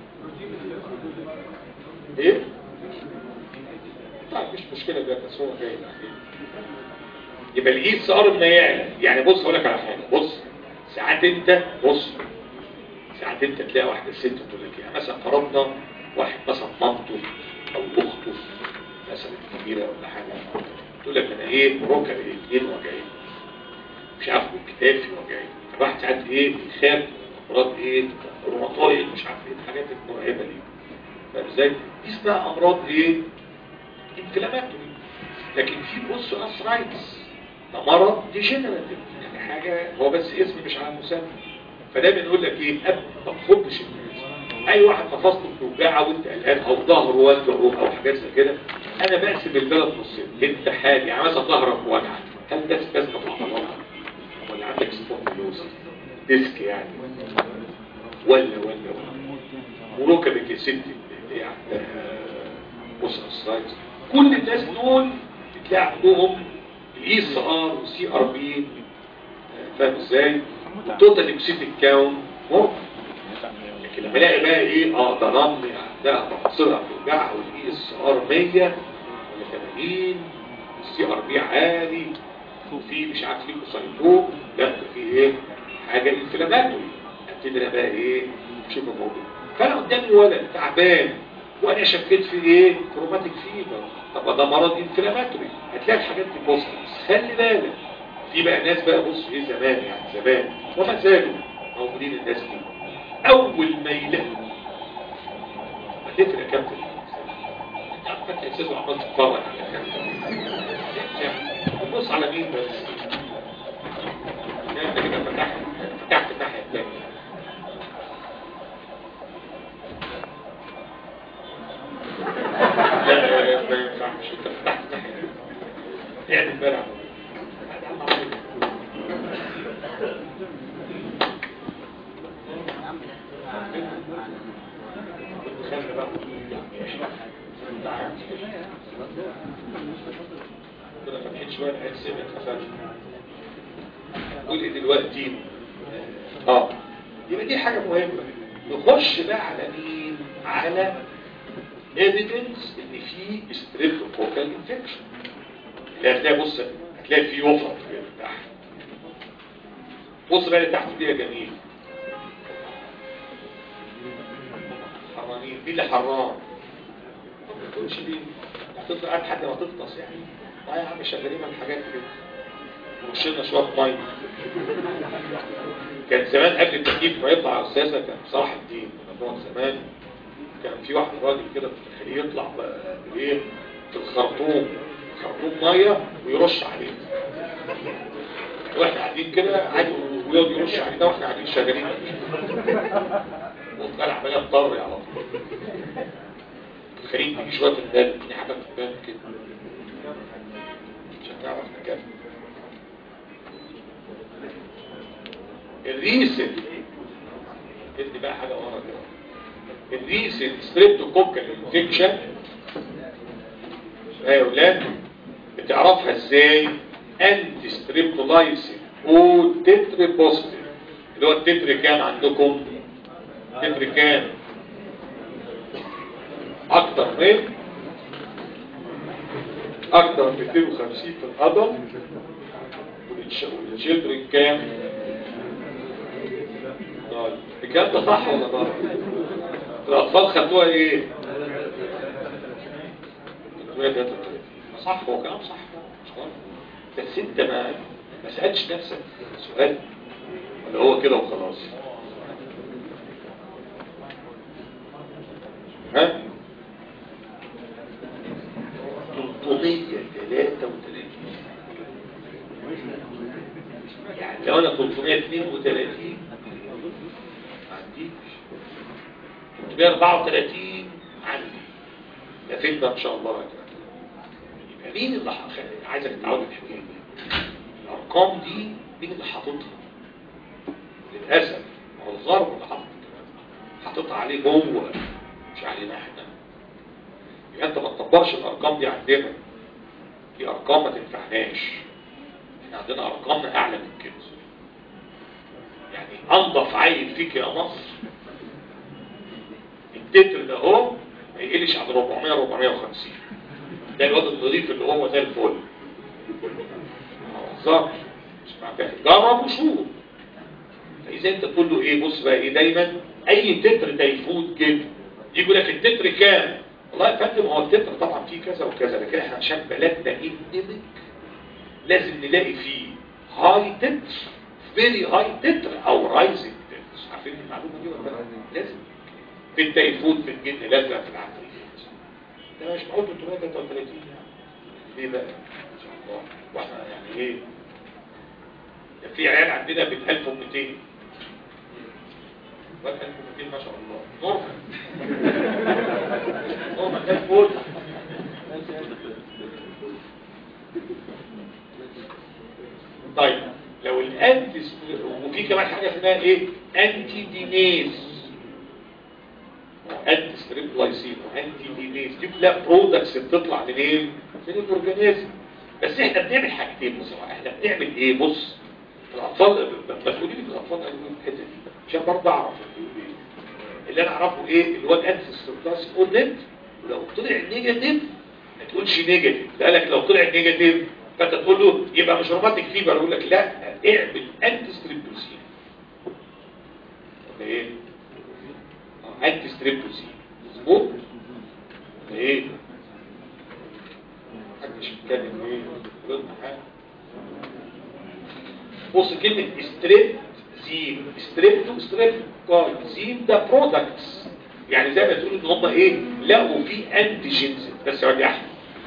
ايه طيب مش مشكله ده بس هو جاي يبقى الاي اس ار ما يعلى يعني بص اقول لك على حاجه بص ساعات انت بص ساعات انت تلاقي واحده ست تقول لك يعني مثلا قربنا واحد مثلا مامته او اخته مثلا كبيره ولا حاجه تقول لك انا ايه ركبي الاثنين وجعين مش عارف كتافي وجعين فالواحد ساعات ايه بيخاف امراض ايه روماتويد مش عارف ايه الحاجات المرعبه دي فاهم ازاي؟ دي اسمها امراض ايه؟ انفلاماتوري لكن في بص اسرايتس ده مرض ديجنراتيف يعني حاجه هو بس اسم مش على مسمى فده بنقول لك ايه أب ما تخضش الناس اي واحد تفاصله بتوجعه وانت قلقان او ظهره وجعه او حاجات زي كده انا بقسم البلد نصين انت حاجه يعني مثلا ظهرك وجعك هل ده استثنى في عضلاتك ولا عندك سبونديلوز ديسك يعني ولا ولا ولا وركبك يا ستي اللي عندها بص اسرايتس كل الناس دول بتلاقي عندهم الاي اس ار والسي ار بي فاهم ازاي؟ التوتال اكسيتيك كاونت ممكن لكن لما الاقي بقى ايه اه ده رمل عندها مقصرة بتوجعها والاي اس ار 100 ولا 80 والسي ار بي عالي وفي مش عارف في كوسايتوم لا ده في ايه حاجه انفلاماتوري ابتدي انا بقى ايه شوف الموضوع فانا قدامي ولد تعبان وانا شكيت في ايه كروماتيك فيبر طب ده مرض انفلاماتوري هتلاقي الحاجات دي بوزيتيف خلي بالك في بقى ناس بقى بص ايه زمان يعني زمان وما زالوا موجودين الناس دي اول ما يلاقوا هتفرق يا كابتن انت عارف فتح احساسه عمال تتفرج على كابتن بص على مين بس انت كده فتحت فتحت الناحيه الثانيه لا ما ينفعش انت فتحت الناحيه اعمل بقى كنا فاتحين شويه العين سمع خفاف قول ايه دلوقتي اه يبقى دي حاجه مهمه نخش بقى على مين على ايفيدنس ان في ستريبتوكوكال انفكشن هتلاقي بص هتلاقي في وفره كده تحت بص بقى اللي تحت دي يا جميل حرانين مين اللي حران ما تقولش ليه هتفضل قاعد لحد ما تفطس يعني اه يا عم شغالين على الحاجات كده ورشنا شويه ميه كان زمان قبل التكييف ما يطلع على الساسه كان صلاح الدين كنا زمان كان في واحد راجل كده في الخليج يطلع بقى بايه في الخرطوم خرطوم ميه ويرش عليه واحنا قاعدين كده عادي ويقعد يرش علينا واحنا قاعدين شغالين وطلع عمال يضطر على طول الخليج تيجي شويه البال دي حاجه في البال كده مش نعرف نكمل الريسل ادي بقى حاجه ورا كده الريسل ستريبتوكوكال انفكشن يا اولاد بتعرفها ازاي انتي ستريبتولايسين او تتر بوزيتيف اللي هو التتر كام عندكم تتر كام اكتر من اكتر من 250 في القدم والشيلدرن كام طيب الكلام ده صح ولا غلط الاطفال خدوها ايه صح هو كلام صح مش غلط بس انت ما ما سالتش نفسك سؤال ولا هو كده وخلاص ها 333 يعني لو انا 332 ما عنديش 334 عندي ده فين ده ان شاء الله بقى يبقى مين اللي ح- عايزك تتعود الحكايه دي الارقام دي مين اللي حاططها للاسف هو الغرب اللي حاطط حاططها عليه هو مش علينا احنا يبقى انت ما تطبقش الارقام دي عندنا دي ارقام ما تنفعناش احنا عندنا ارقامنا اعلى من كده يعني انضف عيل فيك يا مصر التتر ده هو ما يقلش عن 400 450 ده الواد النظيف اللي هو زي الفل بالظبط مش معنى جرب وشوف فاذا انت تقول له ايه بص بقى ايه دايما اي تتر تيفوت كده يقول لك التتر كام والله يا فندم هو التتر طبعا فيه كذا وكذا لكن احنا عشان بلدنا اندمج لازم نلاقي فيه هاي تتر فيري هاي تتر او رايزنج تتر عارفين المعلومه دي ولا لا؟ لازم في التيفوت في الجن لازم في العفريت ده مش معقول 333 يعني ليه بقى ان شاء الله واحنا يعني ايه ده في عيال عندنا بال 1200 واد 1200 ما شاء الله نورمال نورمال ده فول طيب لو الانتي وفي كمان حاجه اسمها ايه انتي دينيز انتي ستريبلايسين وانتي دينيز دي كلها برودكتس بتطلع منين من الاورجانيزم بس احنا بنعمل حاجتين بصراحه احنا بنعمل ايه بص الاطفال ما تقولي لي الاطفال قالوا ايه الحته دي عشان برضه اعرف اللي انا اعرفه ايه اللي هو الانتي ستريبلايسين اورنت ولو طلع نيجاتيف ما تقولش نيجاتيف لا لك لو طلع نيجاتيف فانت تقول له يبقى مش روماتيك فيبر يقول لك لا اعمل انتي ستريبتوسين ولا ايه آه، انتي ستريبتوسين مظبوط ولا ايه محدش يتكلم ايه قولوا لنا حاجه بص كلمه ستريب زيم ستريبتو ستريب كارد زيم ده برودكتس يعني زي ما تقول ان هم ايه لقوا في انتيجينز بس يا احمد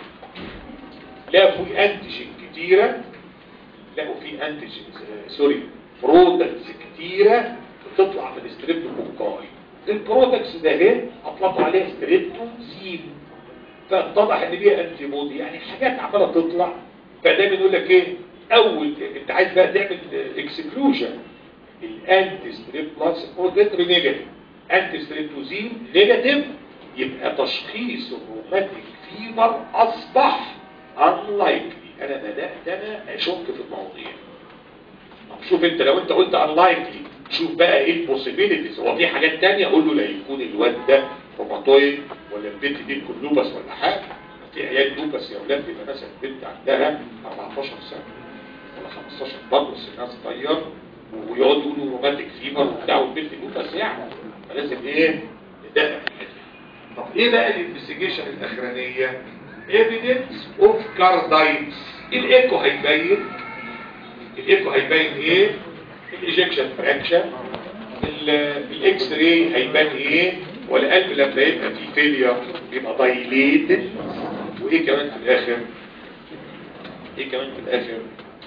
لقوا في انتيجين كتيرة لقوا في انتيجينز آه، سوري برودكتس كتيرة بتطلع من ستريبتوكوكاي البرودكتس ده اهي اطلقوا عليها ستريبتوزين فاتضح ان دي انتي بودي يعني حاجات عماله تطلع فدايما يقول لك ايه اول انت عايز بقى تعمل اكسكلوجن الانتي ستريب بلس بروجيتر نيجاتيف انتي ستريبتوزين نيجاتيف يبقى تشخيص الروماتيك فيبر اصبح unlikely انا بدات انا اشك في المواضيع طب شوف انت لو انت قلت unlikely شوف بقى ايه البوسيبيليتيز هو في حاجات تانية اقول له لا يكون الواد ده روماتويد ولا البنت دي تكون لوبس ولا حاجه في عيال لوبس يا اولاد بيبقى مثلا بنت عندها 14 سنه ولا 15 برضه سنها صغير ويقعدوا يقولوا روماتيك فيبر وبتاع والبنت لوبس يعني فلازم ايه ندقق في الحته دي. طب ايه بقى الانفستيجيشن الاخرانيه evidence of carditis الايكو هيبين الايكو هيبين ايه الايجكشن فراكشن الاكس راي هيبان ايه والقلب لما يبقى فيه فيلير يبقى دايليتد وايه كمان في الاخر ايه كمان في الاخر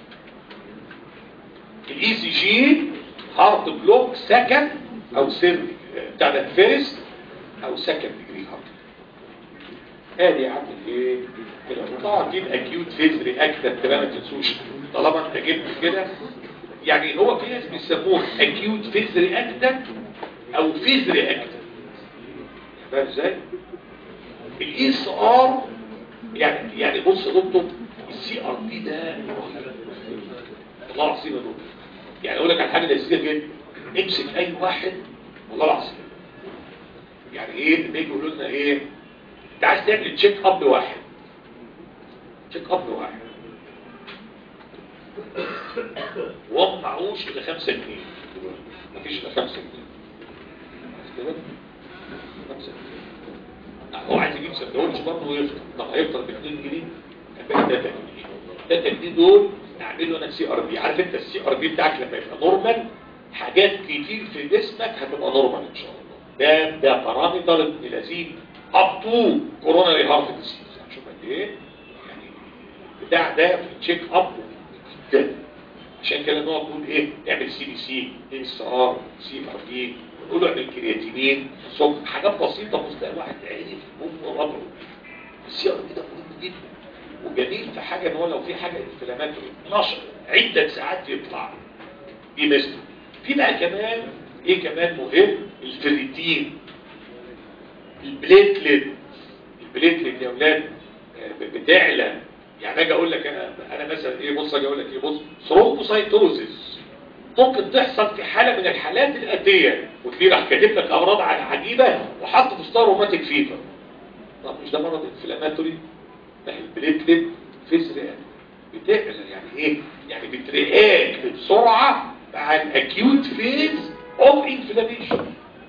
الاي سي جي هارت بلوك سكند او سير بتاع ده فيرست او سكند ديجري هارت ادي يا عم الايه كده طبعا دي الاكيوت فيز رياكتنت ما تنسوش طالما انت جبت كده يعني هو في ناس بيسموه اكيوت فيز رياكتنت او فيز رياكتنت فاهم ازاي الاي اس ار يعني يعني بص يا دكتور السي ار بي ده رهيب والله العظيم يا دكتور يعني اقول لك على حاجه لذيذه جدا امسك اي واحد والله العظيم يعني ايه بيجي يقولوا لنا ايه انت عايز تعمل تشيك اب لواحد تشيك اب لواحد وهو معهوش الا 5 جنيه مفيش الا 5 جنيه عايز كده 5 جنيه هو عايز يجيب سندوتش برضه ويفطر طب هيفطر ب 2 جنيه كان 3 جنيه 3 جنيه دول اعمل له انا سي ار بي عارف انت السي ار بي بتاعك لما يبقى نورمال حاجات كتير في جسمك هتبقى نورمال ان شاء الله ده ده بارامتر ابن لذيذ اب تو كوروناري هارت ديزيز هنشوف قد ايه يعني بتاع ده في تشيك اب جدا عشان كده نقعد نقول ايه اعمل سي بي سي اس ار سي ار بي نقول له اعمل كرياتينين صب حاجات بسيطه بس تلاقي الواحد عرف ممكن ربه السي ار بي ده مهم جدا وجميل في حاجه ان هو لو في حاجه انفلاماتوري نشر عده ساعات يطلع دي ميزته في بقى كمان ايه كمان مهم الفريتين البليتلت البليتلت يا اولاد آه، بتعلى يعني اجي اقول لك انا انا مثلا ايه بص اجي اقول لك ايه بص ثرومبوسايتوزيس ممكن تحصل في حاله من الحالات الاتيه وتلاقيه راح كاتب لك امراض عجيبه وحط في ستار روماتيك فيفر طب مش ده مرض انفلاماتوري ما هي البليتلت فيز بتعمل يعني ايه يعني بترياكت بسرعه مع الاكيوت فيز اوف انفلاميشن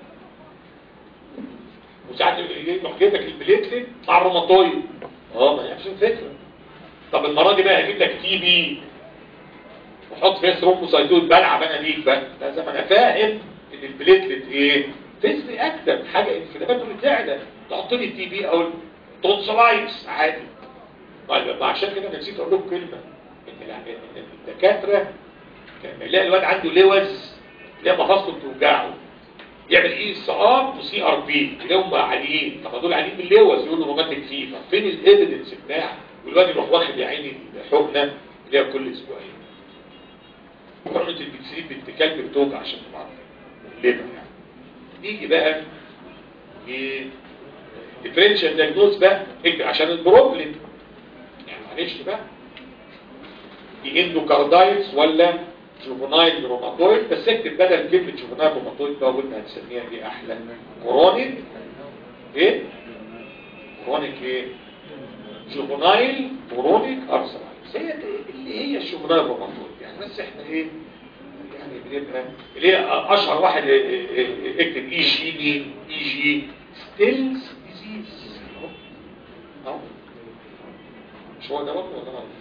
وساعات يروح جايب لك البليتلت مع الروماتويد اه ما هي نفس الفكره طب المره دي بقى اجيب لك تي بي وحط فيها ثرومبوسايتوز بلعب انا ليك بقى لازم انا فاهم ان البليتلت ايه فيز رياكتر حاجه انفلاماتوري تعلى تحط لي التي بي او التونسلايتس عادي طيب عشان كده انا نسيت اقول لكم كلمه ان الع- إن الدكاتره كان يلاقي الواد عنده لوز يلاقي مفاصله بتوجعه يعمل اي اس ار وسي ار بي تلاقيهم بقى عاليين طب دول عاليين باللوز يقولوا روماتيك فيفر فين الايفيدنس بتاع والواد يروح واخد يا عيني حقنه اللي هي كل اسبوعين حقنه البنسلين بنت كلب بتوجع عشان تبقى ليفر يعني نيجي بقى ل ديفرنشال دايجنوز بقى اكتب عشان البروبلم يعني معلش بقى دي اندوكاردايتس ولا جوفنايل روماتويد بس اكتب بدل كلمة جوفنايل روماتويد بقى قلنا هنسميها دي احلى كرونيك ايه كرونيك ايه جوفنايل كرونيك ارثرايتس هي دي اللي هي الجوفنايل روماتويد يعني بس احنا ايه يعني بنبقى اللي هي اشهر واحد اه، اه، اه، اكتب اي جي مين اي جي ستيلز ديزيز اهو اهو مش هو ده برضه ولا غلط؟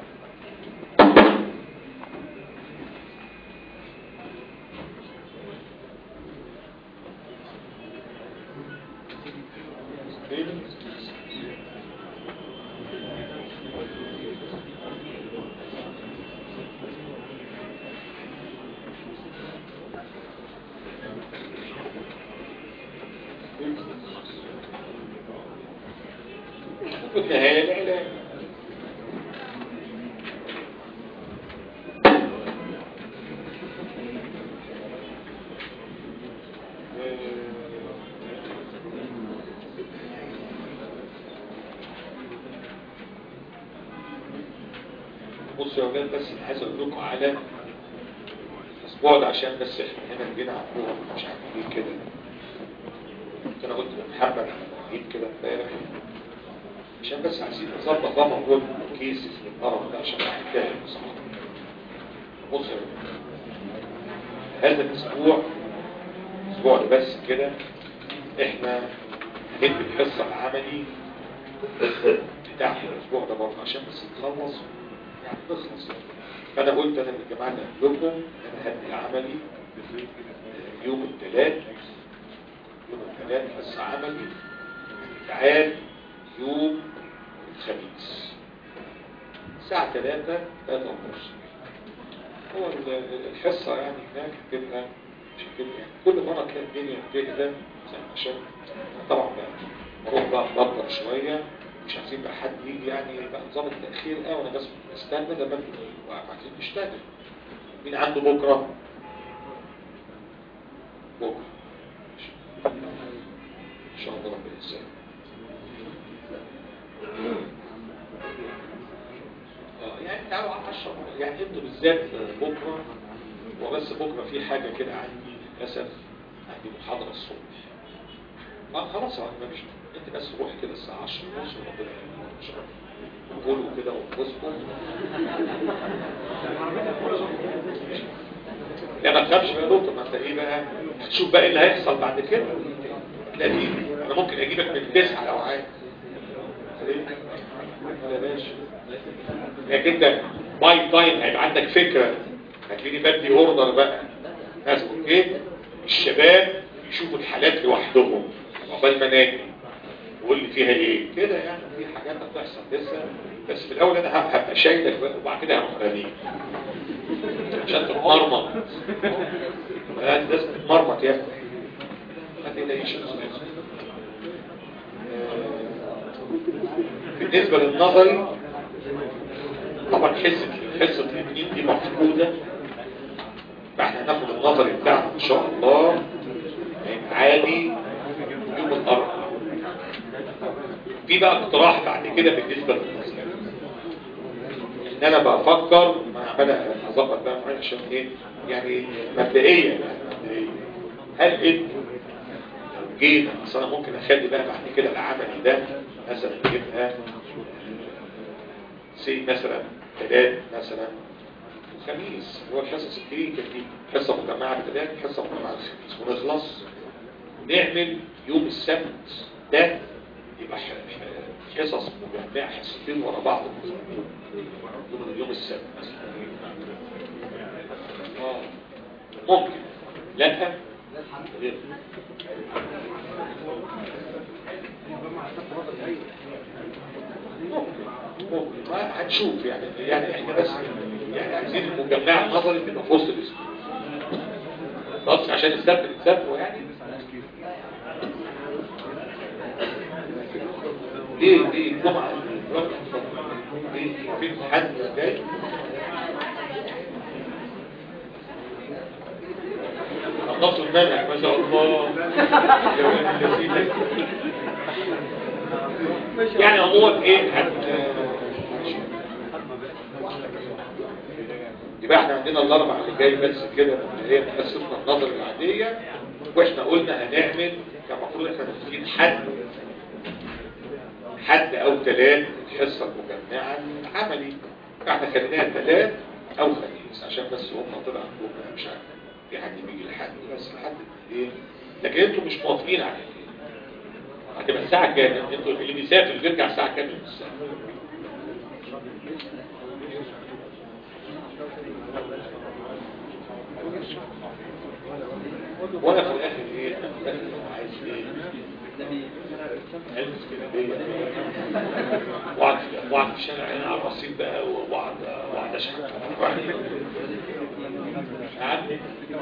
في النهاية العلاج بصوا يا ولاد بس أنا عايز اقول لكم على الاسبوع ده عشان بس احنا هنا جينا عندهم مش عارف ايه كده كنت انا قلت لمحمد على مواعيد كده امبارح عشان بس عايزين نظبط بقى موضوع الكيسز للمرض ده عشان نحتاج بصراحه بص يا ولاد هذا الاسبوع الاسبوع ده بس كده احنا ندي الحصه العملي بتاع الاسبوع ده برضه عشان بس نخلص يعني نخلص يعني. فانا قلت انا للجماعه اللي قبلكم انا هدي العملي يوم الثلاث يوم الثلاث بس عملي تعال يوم الخميس الساعة 3 3 ونص هو ال- الحصة يعني هناك هتبقى مش هتبقى يعني كل مرة تلاقي الدنيا بتهدى عشان طبعا بقى بروح بقى مبطل شوية مش عايزين بقى حد يجي يعني يبقى نظام التأخير اه وانا بس استنى ده ما عايزين نشتغل مين عنده بكرة بكرة ان شاء الله ربنا يسلمك اه يعني تعالوا على 10 يعني انتوا بالذات بكره وبس بكره في حاجه كده عندي للاسف عندي محاضره الصبح ما خلاص ما مش انت بس روح كده الساعه 10 ونص وربنا يعينك ان شاء الله كلوا كده وانبسطوا لا ما تخافش يا دكتور ما انت ايه بقى هتشوف بقى ايه اللي هيحصل بعد كده تلاقيه انا ممكن اجيبك من التسعه لو عايز يا باشا لكن انت باي تايم هيبقى عندك فكره هتلاقيني بدي اوردر بقى ناس اوكي الشباب يشوفوا الحالات لوحدهم عقبال ما ناجي يقول لي فيها ايه كده يعني في حاجات هتحصل لسه بس في الاول انا هبقى شايلك بقى وبعد كده هروح راميك عشان تتمرمط انت لازم تتمرمط يا ابني ما تقلقش بالنسبة للنظري طبعا حصة حصة الاثنين دي مفقودة فاحنا هناخد النظري بتاعنا ان شاء الله عادي يوم الاربعاء في بقى اقتراح بعد كده بالنسبة للنظري ان انا بفكر ما عمال اظبط بقى معايا عشان ايه يعني مبدئيا يعني مبدئيا هل انتوا لو جينا اصل انا ممكن اخلي بقى بعد كده العمل ده مثلا يبقى سي مثلا ثلاث مثلا خميس هو الحصص الكلينيكال دي حصه مجمعه بثلاث حصه مجمعه بخميس ونخلص ونعمل يوم السبت ده يبقى حصص مجمعه حصتين ورا بعض يوم يوم السبت اه ممكن لا غير ما هنشوف يعني يعني احنا بس يعني عايزين المجمع النظري تبقى في وسط الاسبوع بس عشان السبت نتسبقوا يعني ليه ليه الجمعة ليه في امتحان جاي خلصوا المنهج ما شاء الله يعني عموما ايه هت يبقى احنا عندنا الاربع اللي جاي بس كده اللي هي حصتنا النظر العادية واحنا قلنا هنعمل كان المفروض احنا متفقين حد حد او ثلاث الحصة المجمعة عملي فاحنا خليناها ثلاث او خميس عشان بس هم طلع عندهم مش عارف في حد بيجي لحد بس لحد ايه لكن انتوا مش موافقين على ايه هتبقى الساعة كام انتوا اللي بيسافر بيرجع الساعة كام من الساعة وانا في الاخر ايه عايز ايه البس كده وقعد وقعد في الشارع هنا على الرصيف بقى وقعد وقعد اشحن عادي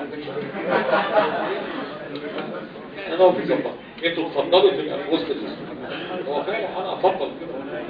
انا هو في ظبط انتوا تفضلوا تبقى في وسط الاسبوع هو فعلا انا افضل كده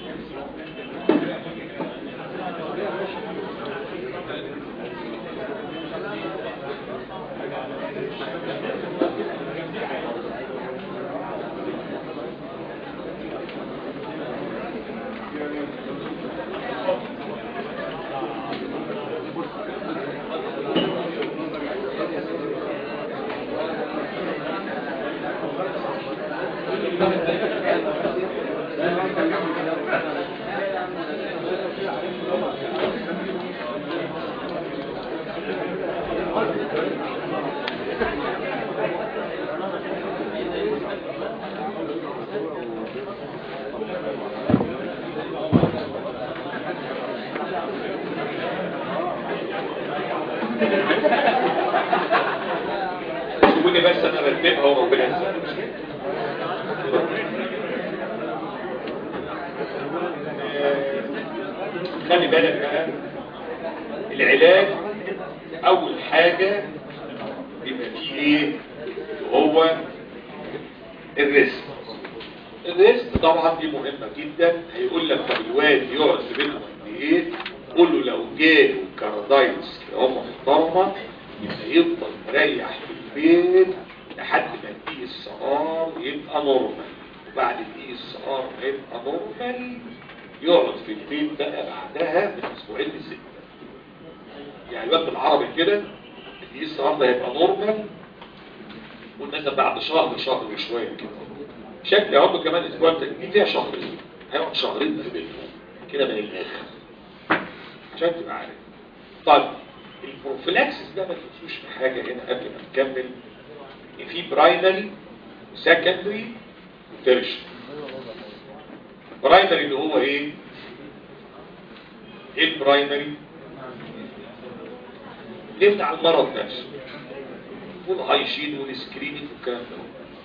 سيبوني بس انا ارتبها وربنا يسلمك خلي بالك بقى العلاج اول حاجة بيبقى فيه ايه هو الريسك الريست طبعا دي مهمة جدا هيقول لك طب الواد يقعد في بيته قد ايه قول له لو جاله كاردايتس هم محترمة يبقى يفضل مريح في البيت لحد ما الدي اس ار يبقى نورمال وبعد الدي اس ار ما يبقى نورمال يقعد في البيت بقى بعدها من اسبوعين لستة يعني الوقت بالعربي كده الدي اس ار ده هيبقى نورمال والمثلا بعد شهر شهر وشوية كده شكل يا رب كمان اسبوع التجميل فيها شهرين هيقعد شهرين في بيتهم كده من الاخر عشان تبقى عارف طيب البروفيلاكسس ده ما تنسوش في حاجة هنا قبل ما نكمل ان في برايمري وسكندري وترشري البرايمري اللي هو ايه ايه البرايمري نبدأ على المرض نفسه والهايشين والسكرينينج والكلام ده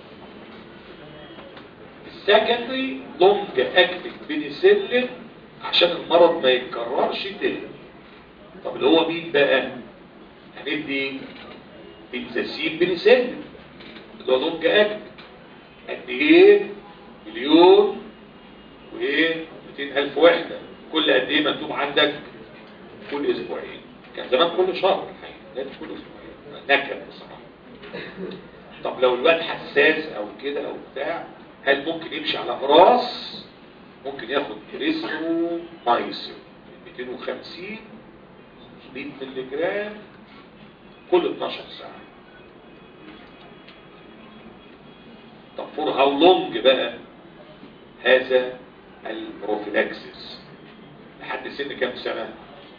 السكندري لونج اكتف بنسلين عشان المرض ما يتكررش تاني طب اللي هو مين بقى هندي بنزاسين بنسلين اللي هو لونج اكتف قد ايه مليون وايه 200 الف وحده كل قد ايه مكتوب عندك كل اسبوعين كان زمان كل شهر الحقيقه دلوقتي كل اسبوعين نكد بصراحه طب لو الواد حساس او كده او بتاع هل ممكن يمشي على اقراص ممكن ياخد ريسترو مايسين 250 500 مللي جرام كل 12 ساعة طب فور هاو لونج بقى هذا البروفيلاكسس لحد سن كام سنة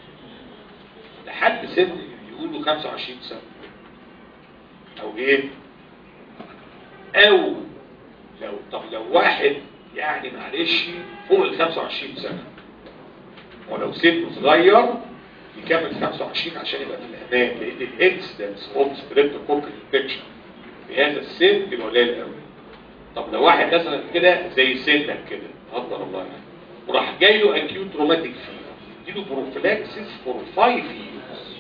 لحد سن يقولوا 25 سنة او ايه او لو طب لو واحد يعني معلش فوق ال 25 سنة ولو سنه صغير يكمل 25 عشان يبقى في الامان لان الانسيدنس اوف ستريبتوكوكال انفكشن في هذا السن بيبقى قليل قوي طب لو واحد مثلا كده زي سنك كده قدر الله يعني وراح جاي له اكيوت روماتيك فيفر اديله بروفيلاكسيس فور 5 ييرز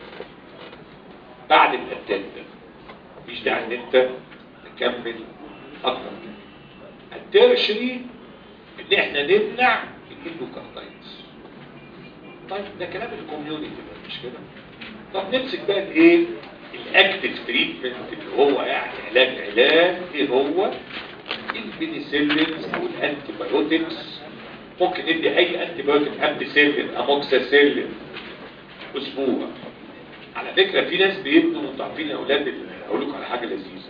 بعد الاتاك ده مفيش داعي ان انت تكمل اكتر من الترشري ان احنا نمنع الاندوكاردايتس طيب ده كلام الكوميونتي ده مش كده طب نمسك بقى الايه الاكتف تريتمنت اللي هو يعني علاج علاج ايه هو البنسلينز او الانتي بايوتكس ممكن ندي اي انتي بايوتك امبيسيلين اموكساسيلين اسبوع على فكرة في ناس بيبنوا انتوا عارفين يا اولاد اقول لكم على حاجة لذيذة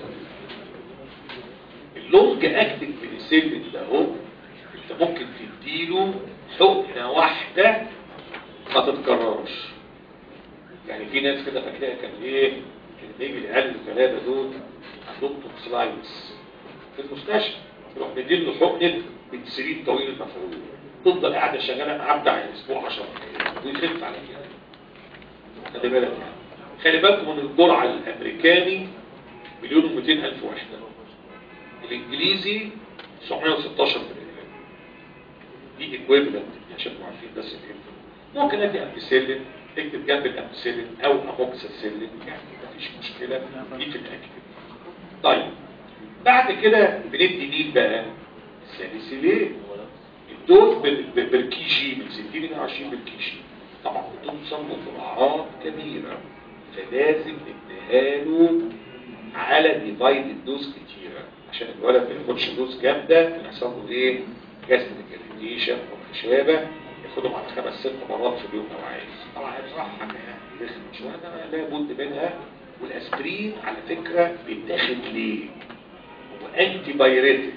اللونج اكتف بنسلين ده هو انت ممكن تديله حقنة واحدة ما تتكررش يعني في ناس كده فاكرها كان ايه كان بيجي العيال الثلاثه دول عندهم توكسلايتس في المستشفى يروح مديله حقنه بنسلين طويل المفعول تفضل قاعده شغاله معاه بتاع اسبوع 10 ويخف على كده خلي بالك يعني خلي بالكم من الجرعه الامريكاني مليون و200 الف وحده الانجليزي 916 مليون دي ايكويفالنت عشان تبقوا عارفين بس الفكره ممكن ادي امبيسيلين اكتب جنب الامبيسيلين او اموكساسيلين يعني مفيش مشكله دي في الاكل طيب بعد كده بندي مين بقى الساليسيلين الدوز بال- بال- بالكي جي من 60 ل 20 بالكي جي طبعا بتوصل لجرعات كبيره فلازم نديها له على ديفايد دوز كتيره عشان الولد ما ياخدش دوز جامده يحصل له ايه جسم الجلديشن او خشابه ياخدهم على خمس ست مرات في اليوم لو عايز طبعا هي بصراحه حاجه يعني رخمه شويه انما لابد منها والاسبرين على فكره بيتاخد ليه؟ هو انتي بايريتك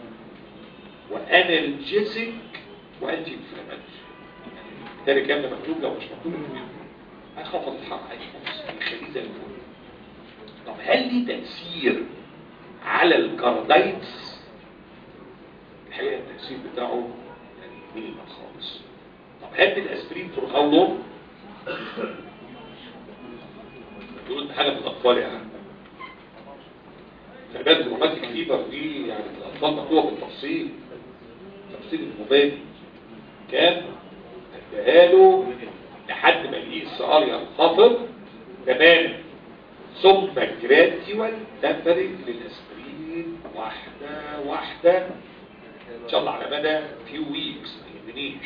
وانالجيسيك وانتي انفلاماتوري بالتالي كان مكتوب لو مش مكتوب هيخفض الحرق هيخليه زي الفل طب هل ليه تأثير على الكاردايتس الحقيقة التأثير بتاعه يعني مينيمال خالص طب هل الاسبرين فور هاو لونج دول انت حاجة من الأطفال يعني خلي بالك الروماتيك فيبر دي يعني الأطفال مكتوبة بالتفصيل تفصيل المبادئ كان اداها له لحد ما الاي اس ار ينخفض تماما ثم جراديوال تمبرنج للاسبرين واحدة واحدة ان شاء الله على مدى فيو ويكس ما يهمنيش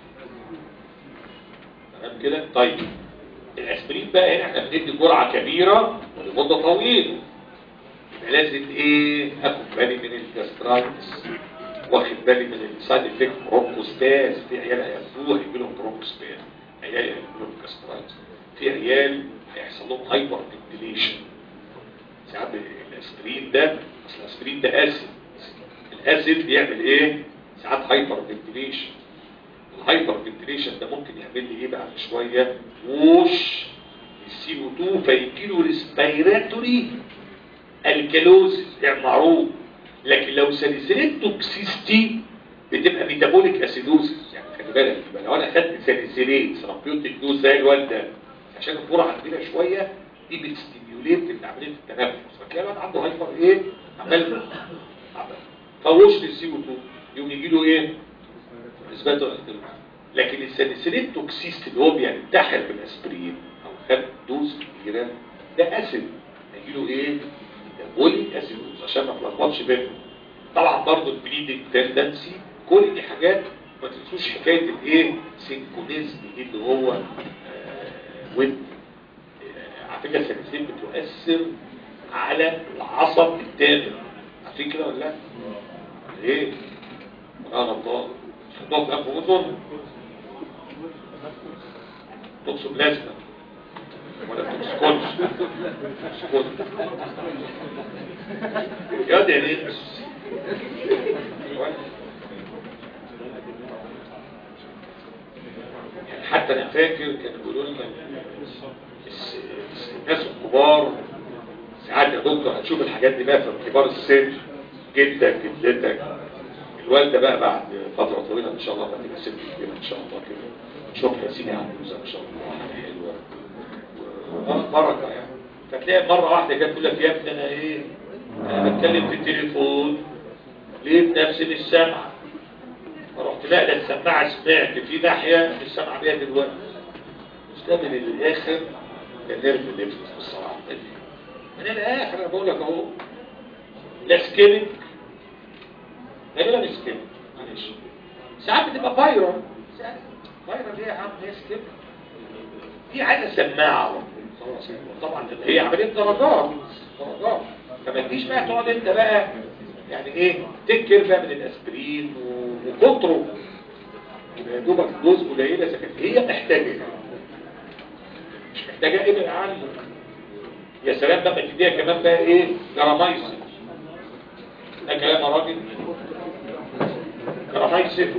تمام كده طيب الاسبرين بقى هنا احنا بندي جرعه كبيره ولمده طويله يبقى لازم ايه اخد بالي من الجاسترايتس واخد بالي من السايد افكت برونكوستاز في عيال هياخدوها هيجي لهم برونكوستاز عيال هيجي لهم جاسترايتس في عيال هيحصل لهم هايبر فنتيليشن ساعات الاسبرين ده اصل الاسبرين ده اسيد الاسيد بيعمل ايه ساعات هايبر فنتيليشن الهايبر فنتيليشن ده ممكن يعمل لي ايه بعد شويه ووش السي او 2 فيجي له ريسبيراتوري الكالوزيس يعني معروف لكن لو ساليسيليت توكسيستي بتبقى ميتابوليك اسيدوزيس يعني خلي بالك يبقى لو انا خدت ساليسيليت ثيرابيوتيك دوز زي الواد ده عشان الجرعه كبيره شويه دي بتستيميوليت عمليه التنفس فتلاقي الواد عنده هايبر ايه عمال عمال فوش للسي او 2 يقوم يجي له ايه ريسبيراتوري لكن الساليسيليت توكسيست اللي هو بينتحر بالاسبرين او خد دوز كبيره ده اسيد هيجي له ايه ميتابوليك اسيدوز عشان ما تلخبطش بينهم طبعا برضه البليدنج تندنسي كل دي حاجات ما تنسوش حكايه الايه سينكونيزم دي اللي هو آه ود آه على فكره السلاسل بتؤثر على العصب التامن عارفين كده ولا لا؟ ايه؟ انا غلطان خدوها في انف اذن تقصد لازمه ولا تسكنش تسكن يا دي يعني حتى انا فاكر كانوا بيقولوا لنا الناس الكبار ساعات يا دكتور هتشوف الحاجات دي بقى في كبار السن جدك جدتك الوالده بقى بعد فتره طويله ان شاء الله بقى تبقى ست كبيره ان شاء الله كده نشوف يا سيدي عجوزه ان شاء الله حاجه حلوه بركه يعني فتلاقي مره واحده جت تقول لك يا ابني انا ايه انا بتكلم في التليفون ليه بنفسي مش سامعه فرحت لا ده السماعه سمعت في ناحيه مش سامعه بيها دلوقتي مستقبل للاخر ده نيرف نفس الصراحه من الاخر انا بقول لك اهو لا سكيلنج غالبا سكيلنج معلش ساعات بتبقى فايرال فايرال ايه يا عم هي سكيلنج دي عايزه سماعه طبعا هي عمليه درجات درجات فما تجيش بقى تقعد انت بقى يعني ايه تكر بقى من الاسبرين وكتره يبقى يا دوبك دوز قليله سكت هي محتاجه مش محتاجه ابعد عنه يا سلام بقى تديها كمان بقى ايه جرامايسن ده كلام يا راجل جرامايسن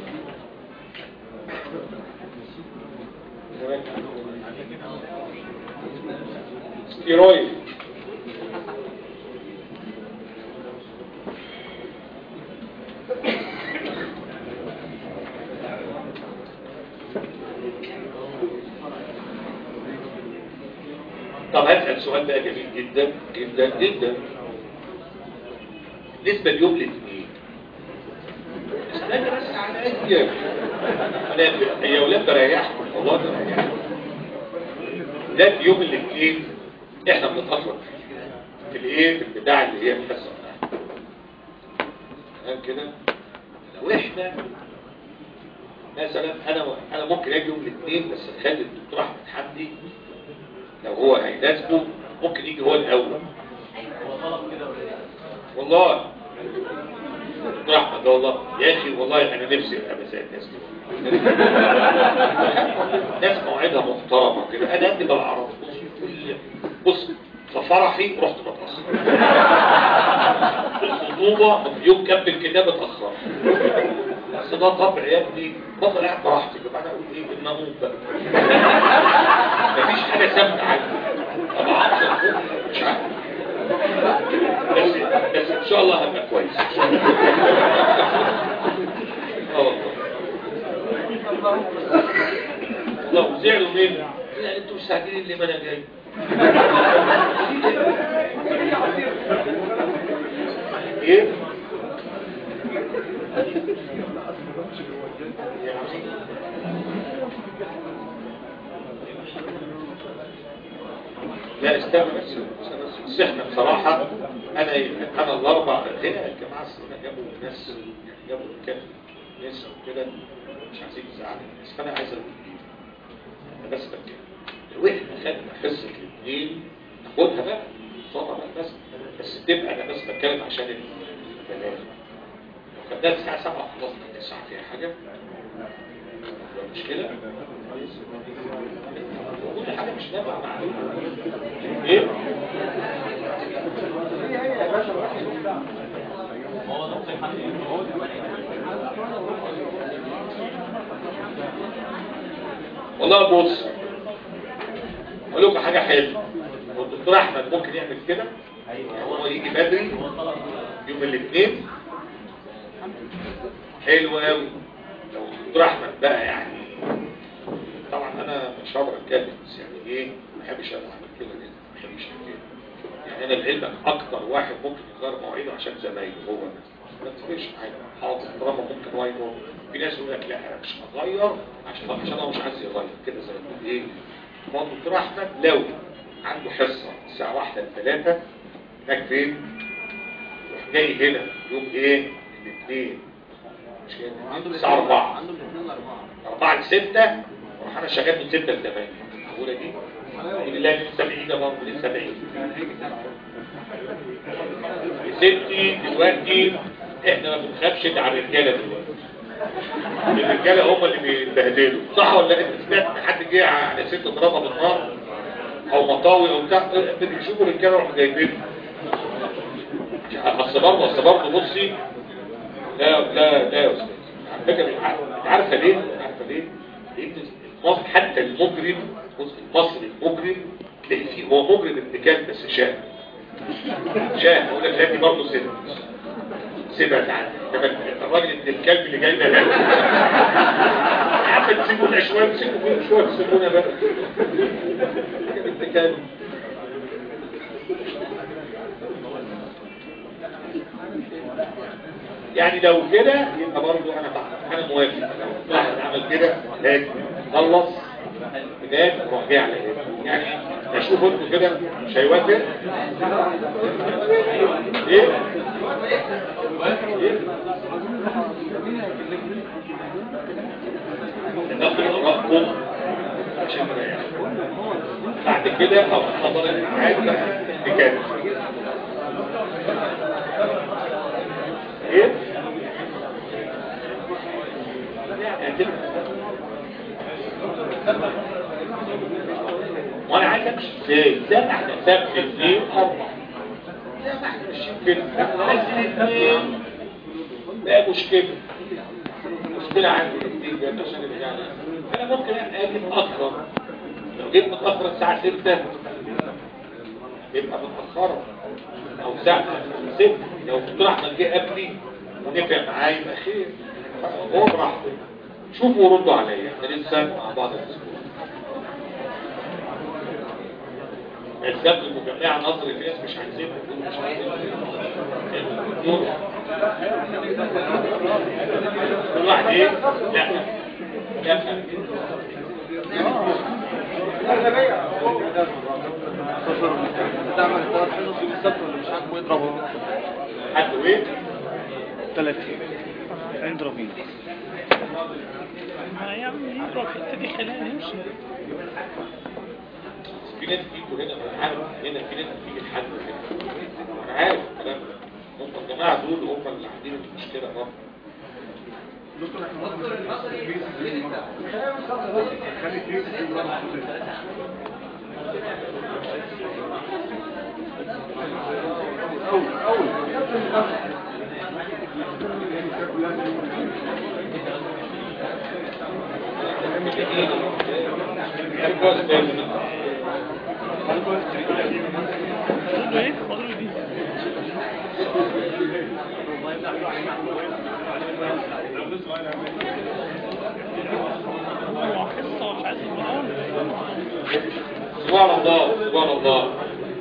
ستيرويد طب هسأل سؤال بقى جميل جدا جدا جدا بالنسبة ليوم الاثنين استنى بس على ايام انا يا ولاد بريحكم والله بريحكم ده يوم الاثنين احنا بنتأخر في الايه في البتاع اللي هي الحصه تمام كده لو احنا مثلا انا انا ممكن اجي يوم الاثنين بس نخلي الدكتور احمد حمدي لو هو هيناسبه ممكن يجي هو الاول والله دكتور احمد والله يا اخي والله انا نفسي ابقى مساء الناس كده ناس موعدها محترمه كده انا قد ما اعرف بص ففرحي رحت متاخر الخطوبه يوم كتب الكتاب اتاخر بس ده طبع يا ابني بفضل قاعد براحتي يبقى انا اقول ايه بالمامون بقى مفيش حاجه ثابته عندي طبعا مش عارف بس بس ان شاء الله هبقى كويس اه والله لو زعلوا مني لا انتوا مستعجلين ليه ما انا جاي ايه لا استنى بس بس احنا بصراحة انا انا الاربع هنا الجماعة السنة جابوا ناس جابوا كام ناس كده مش عايزين يزعلوا بس فانا عايز اقول انا بس بتكلم لو احنا خدنا حصه الاثنين ناخدها بقى صوتها بقى بس بس تبقى انا بس بتكلم عشان البنات لو خدناها الساعه 7 خلصنا 9 فيها حاجه مش كده كل حاجه مش نافعه معلومه ايه والله بص اقول لكم حاجه حلوه والدكتور احمد ممكن يعمل كده يعني هو يجي بدري يوم الاثنين حلو قوي لو الدكتور احمد بقى يعني طبعا انا مش هقدر اتكلم بس يعني ايه ما بحبش انا اعمل كده ليه ما بحبش كده يعني انا لعلمك اكتر واحد ممكن يغير مواعيده عشان زمايله هو انا ما تفرقش معايا حاضر طالما ممكن وايد هو في ناس يقول لك لا انا مش هغير عشان عشان انا مش عايز يغير كده زي ما تقول ايه ما هو الدكتور احمد لو عنده حصه الساعه 1 ل 3 هناك فين؟ يروح جاي هنا يوم ايه؟ الاثنين مش كده؟ الساعه 4 عنده من 2 ل 4 4 ل 6 واروح انا شغال من 6 ل 8 معقوله دي؟ اقول لله من 70 ده برضه من 70 ستي دلوقتي احنا ما بنخافش على الرجاله دلوقتي الرجاله هم اللي بيتبهدلوا صح ولا لا؟ انت سمعت ان حد جه على ست ضربها بالنار او مطاوي او بتاع بيشوفوا الرجاله يروحوا جايبينها اصل برضه اصل برضه بصي لا لا لا يا استاذ على فكره انت عارفه ليه؟ عارفه ليه؟ لان المصري حتى المجرم بص المصري المجرم تلاقي فيه هو مجرم ارتكاب بس شاه شاه يقول لك لا دي برضه سيبها سيبها تعالى انما الراجل ابن الكلب اللي جاي ده لا يا عم تسيبونا شويه تسيبوا كل شويه تسيبونا بقى ابن كلب يعني لو كده يبقى برضه انا بعمل انا موافق لو واحد عمل كده هاجي خلص هناك وروح جاي على هنا يعني اشوف انتوا كده مش هيوافق ايه ايه ناخد ارائكم عشان نريح بعد كده او حضر الامتحان بقى بكام ايه وانا عايز امشي ازاي زي ما احنا سبت اثنين اربعه زي ما احنا ماشيين كده بس الاثنين بقى مشكله مشكله عندي الاثنين جاي عشان رجعنا انا ممكن اجي متاخر لو جيت متاخر الساعه 6 يبقى متاخره او ساعه 6 لو الدكتور احمد جه قبلي ونفع معايا يبقى خير هو براحته شوفوا وردوا عليا احنا لسه مع بعض الاسبوع الزمن المجمعة نظر في ناس مش عايزين مش عايزين كل واحد ايه لا لا تعمل ثلاث حصص يوم السبت ولا مش عاجبه يضربه حد ايه ثلاثة اضربين ما يا عم يضرب الحته دي خلينا نمشي في ناس بيجوا هنا انا عارف هنا في ناس بتيجي لحد هنا انا عارف الكلام ده هم الجماعه دول هم اللي عاملين المشكله برضه تقول له ايه فاضل دي هو حصه مش عايز يبقى سبحان الله سبحان الله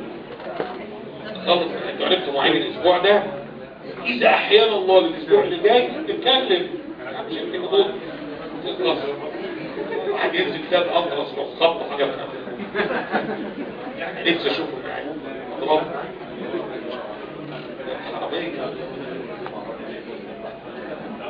خلص انتوا عرفتوا مواعيد الاسبوع ده اذا احيانا الله الاسبوع اللي جاي نتكلم مش يمكن نقول تخلص واحد ينزل كتاب اطرس وخط حاجه من يعني نفسي اشوفه معايا اضرب حراميه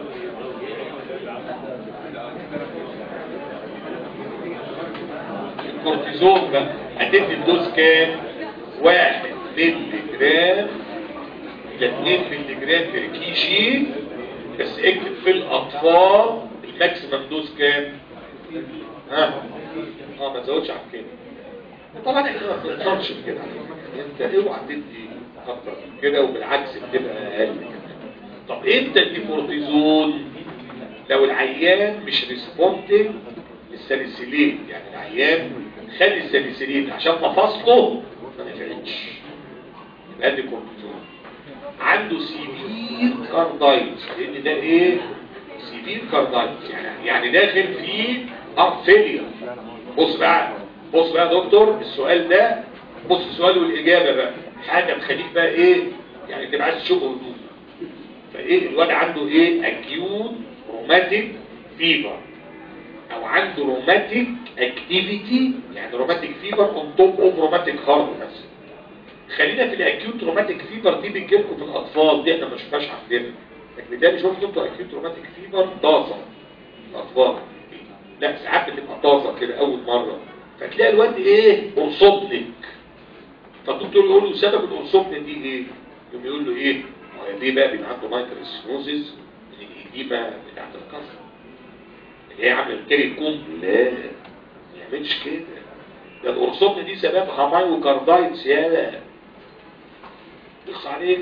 كورتيزون بقى هتدي الدوز كام واحد ملي جرام الى 2 ملي جرام في كي جي بس اكتب في الاطفال الماكسيمم دوز كام ها اه ما تزودش عن كده طبعا احنا ما بنقدرش في كده انت اوعى تدي اكتر من كده وبالعكس بتبقى اقل كمان طب امتى ادي كورتيزون لو العيان مش ريسبوندنج للساليسيلين يعني العيان خلي الساليسيلين عشان مفاصله ما نفعتش يبقى ادي كورتيزون عنده سيفير كاردايتس لان ده ايه سيفير كاردايتس يعني يعني داخل في هارت فيلير بص بقى بص بقى يا دكتور السؤال ده بص السؤال والاجابه بقى حاجه تخليك بقى ايه يعني تبقى عايز تشوف هدوء فايه الواد عنده ايه اكيوت روماتيك فيبر او عنده روماتيك اكتيفيتي يعني روماتيك فيبر اون توب اوف روماتيك هارت مثلا خلينا في الاكيوت روماتيك فيبر دي بتجيلكم في الاطفال دي احنا ما شفناش عندنا لكن ده شفت انتوا اكيوت روماتيك فيبر طازه الاطفال لا ساعات بتبقى طازه كده اول مره فتلاقي الواد ايه قرصبنك فالدكتور يقول له سبب القرصبن دي ايه يقوم يقول له ايه هو ليه بقى بيبقى عنده مايكروسينوزيس من الإديمة بتاعت القصر اللي هي عامل كده كوم لا ما يعملش كده ده القرصبن دي سببها مايوكاردايتس يا اخص عليك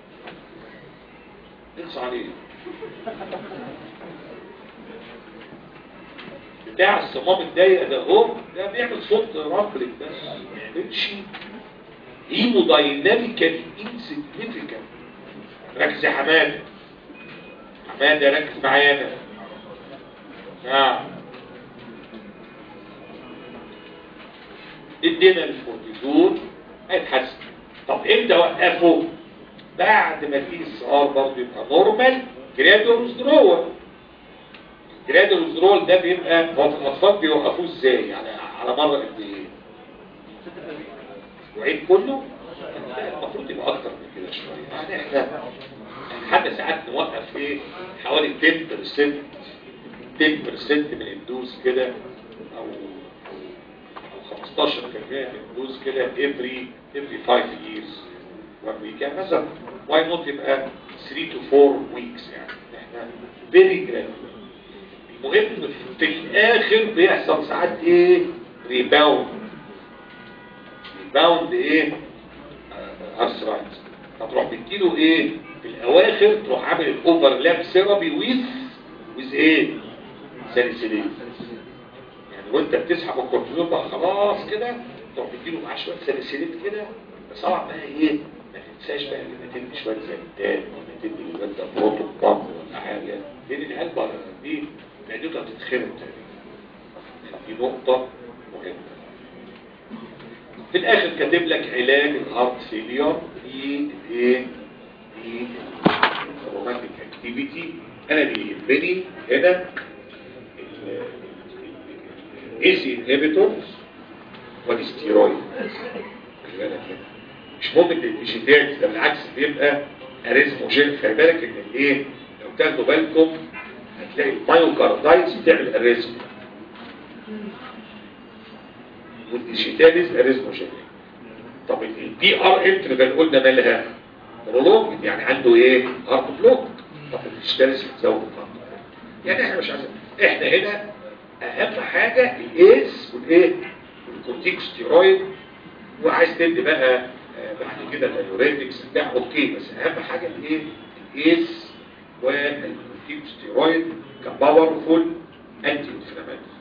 اخص عليك بتاع الصمام الضيق ده هو ده بيعمل صوت رابلك بس ما يعملش هيمودايناميكال انسيجنيفيكانت ركز يا حماده حماده ركز معايا انا نعم ادينا الكورتيزون هيتحسن طب امتى وقفه بعد ما تيجي السعار برضه يبقى نورمال جرادوال ويزدرول جرادوال ويزدرول ده بيبقى هو في الاطفال بيوقفوه ازاي يعني على مره قد ايه وعيد كله لا، المفروض يبقى اكتر من كده شويه يعني احنا حتى ساعات نوقف ايه حوالي 10% 10% من الدوز كده او او 15% من الدوز كده every every 5 years one week يعني مثلا why not يبقى 3 to 4 weeks يعني احنا very gradual المهم في الاخر بيحصل ساعات ايه ريباوند ريباوند ايه ارثرايتس فتروح بتديله ايه في الاواخر تروح عامل الاوفرلاب ثيرابي ويز ويز ايه ساليسيلين يعني وانت بتسحب الكورتيزون بقى خلاص كده تروح تديله معاه شويه ساليسيلين كده بس طبعا بقى ايه ما تنساش بقى لما تدي شويه زيتان ولا تدي للواد ده بروتو بامب ولا حاجه لان العلبه دي معدته هتتخرب تقريبا دي نقطه مهمه في الاخر كاتب لك علاج الهارت فيلير في الايه في الروماتيك اكتيفيتي انا اللي يهمني هنا الايسي انهبيتورز والستيرويد خلي بالك هنا. مش مهم الديجيتال ده بالعكس بيبقى اريزموجين خلي بالك ان الايه لو تاخدوا بالكم هتلاقي المايوكاردايتس بتعمل اريزم والديجيتاليز اريزموجين طب البي ار انترفال قلنا مالها برولونج يعني عنده ايه هارت بلوك طب الديجيتاليز بتزود الهارت يعني احنا مش عايزين احنا هنا اهم حاجه الايس والايه والكورتيكوستيرويد وعايز تدي بقى آه، بعد كده اليوريتكس بتاع اوكي بس اهم حاجه الايه الايس والكورتيكوستيرويد كباورفول انتي انفلاماتوري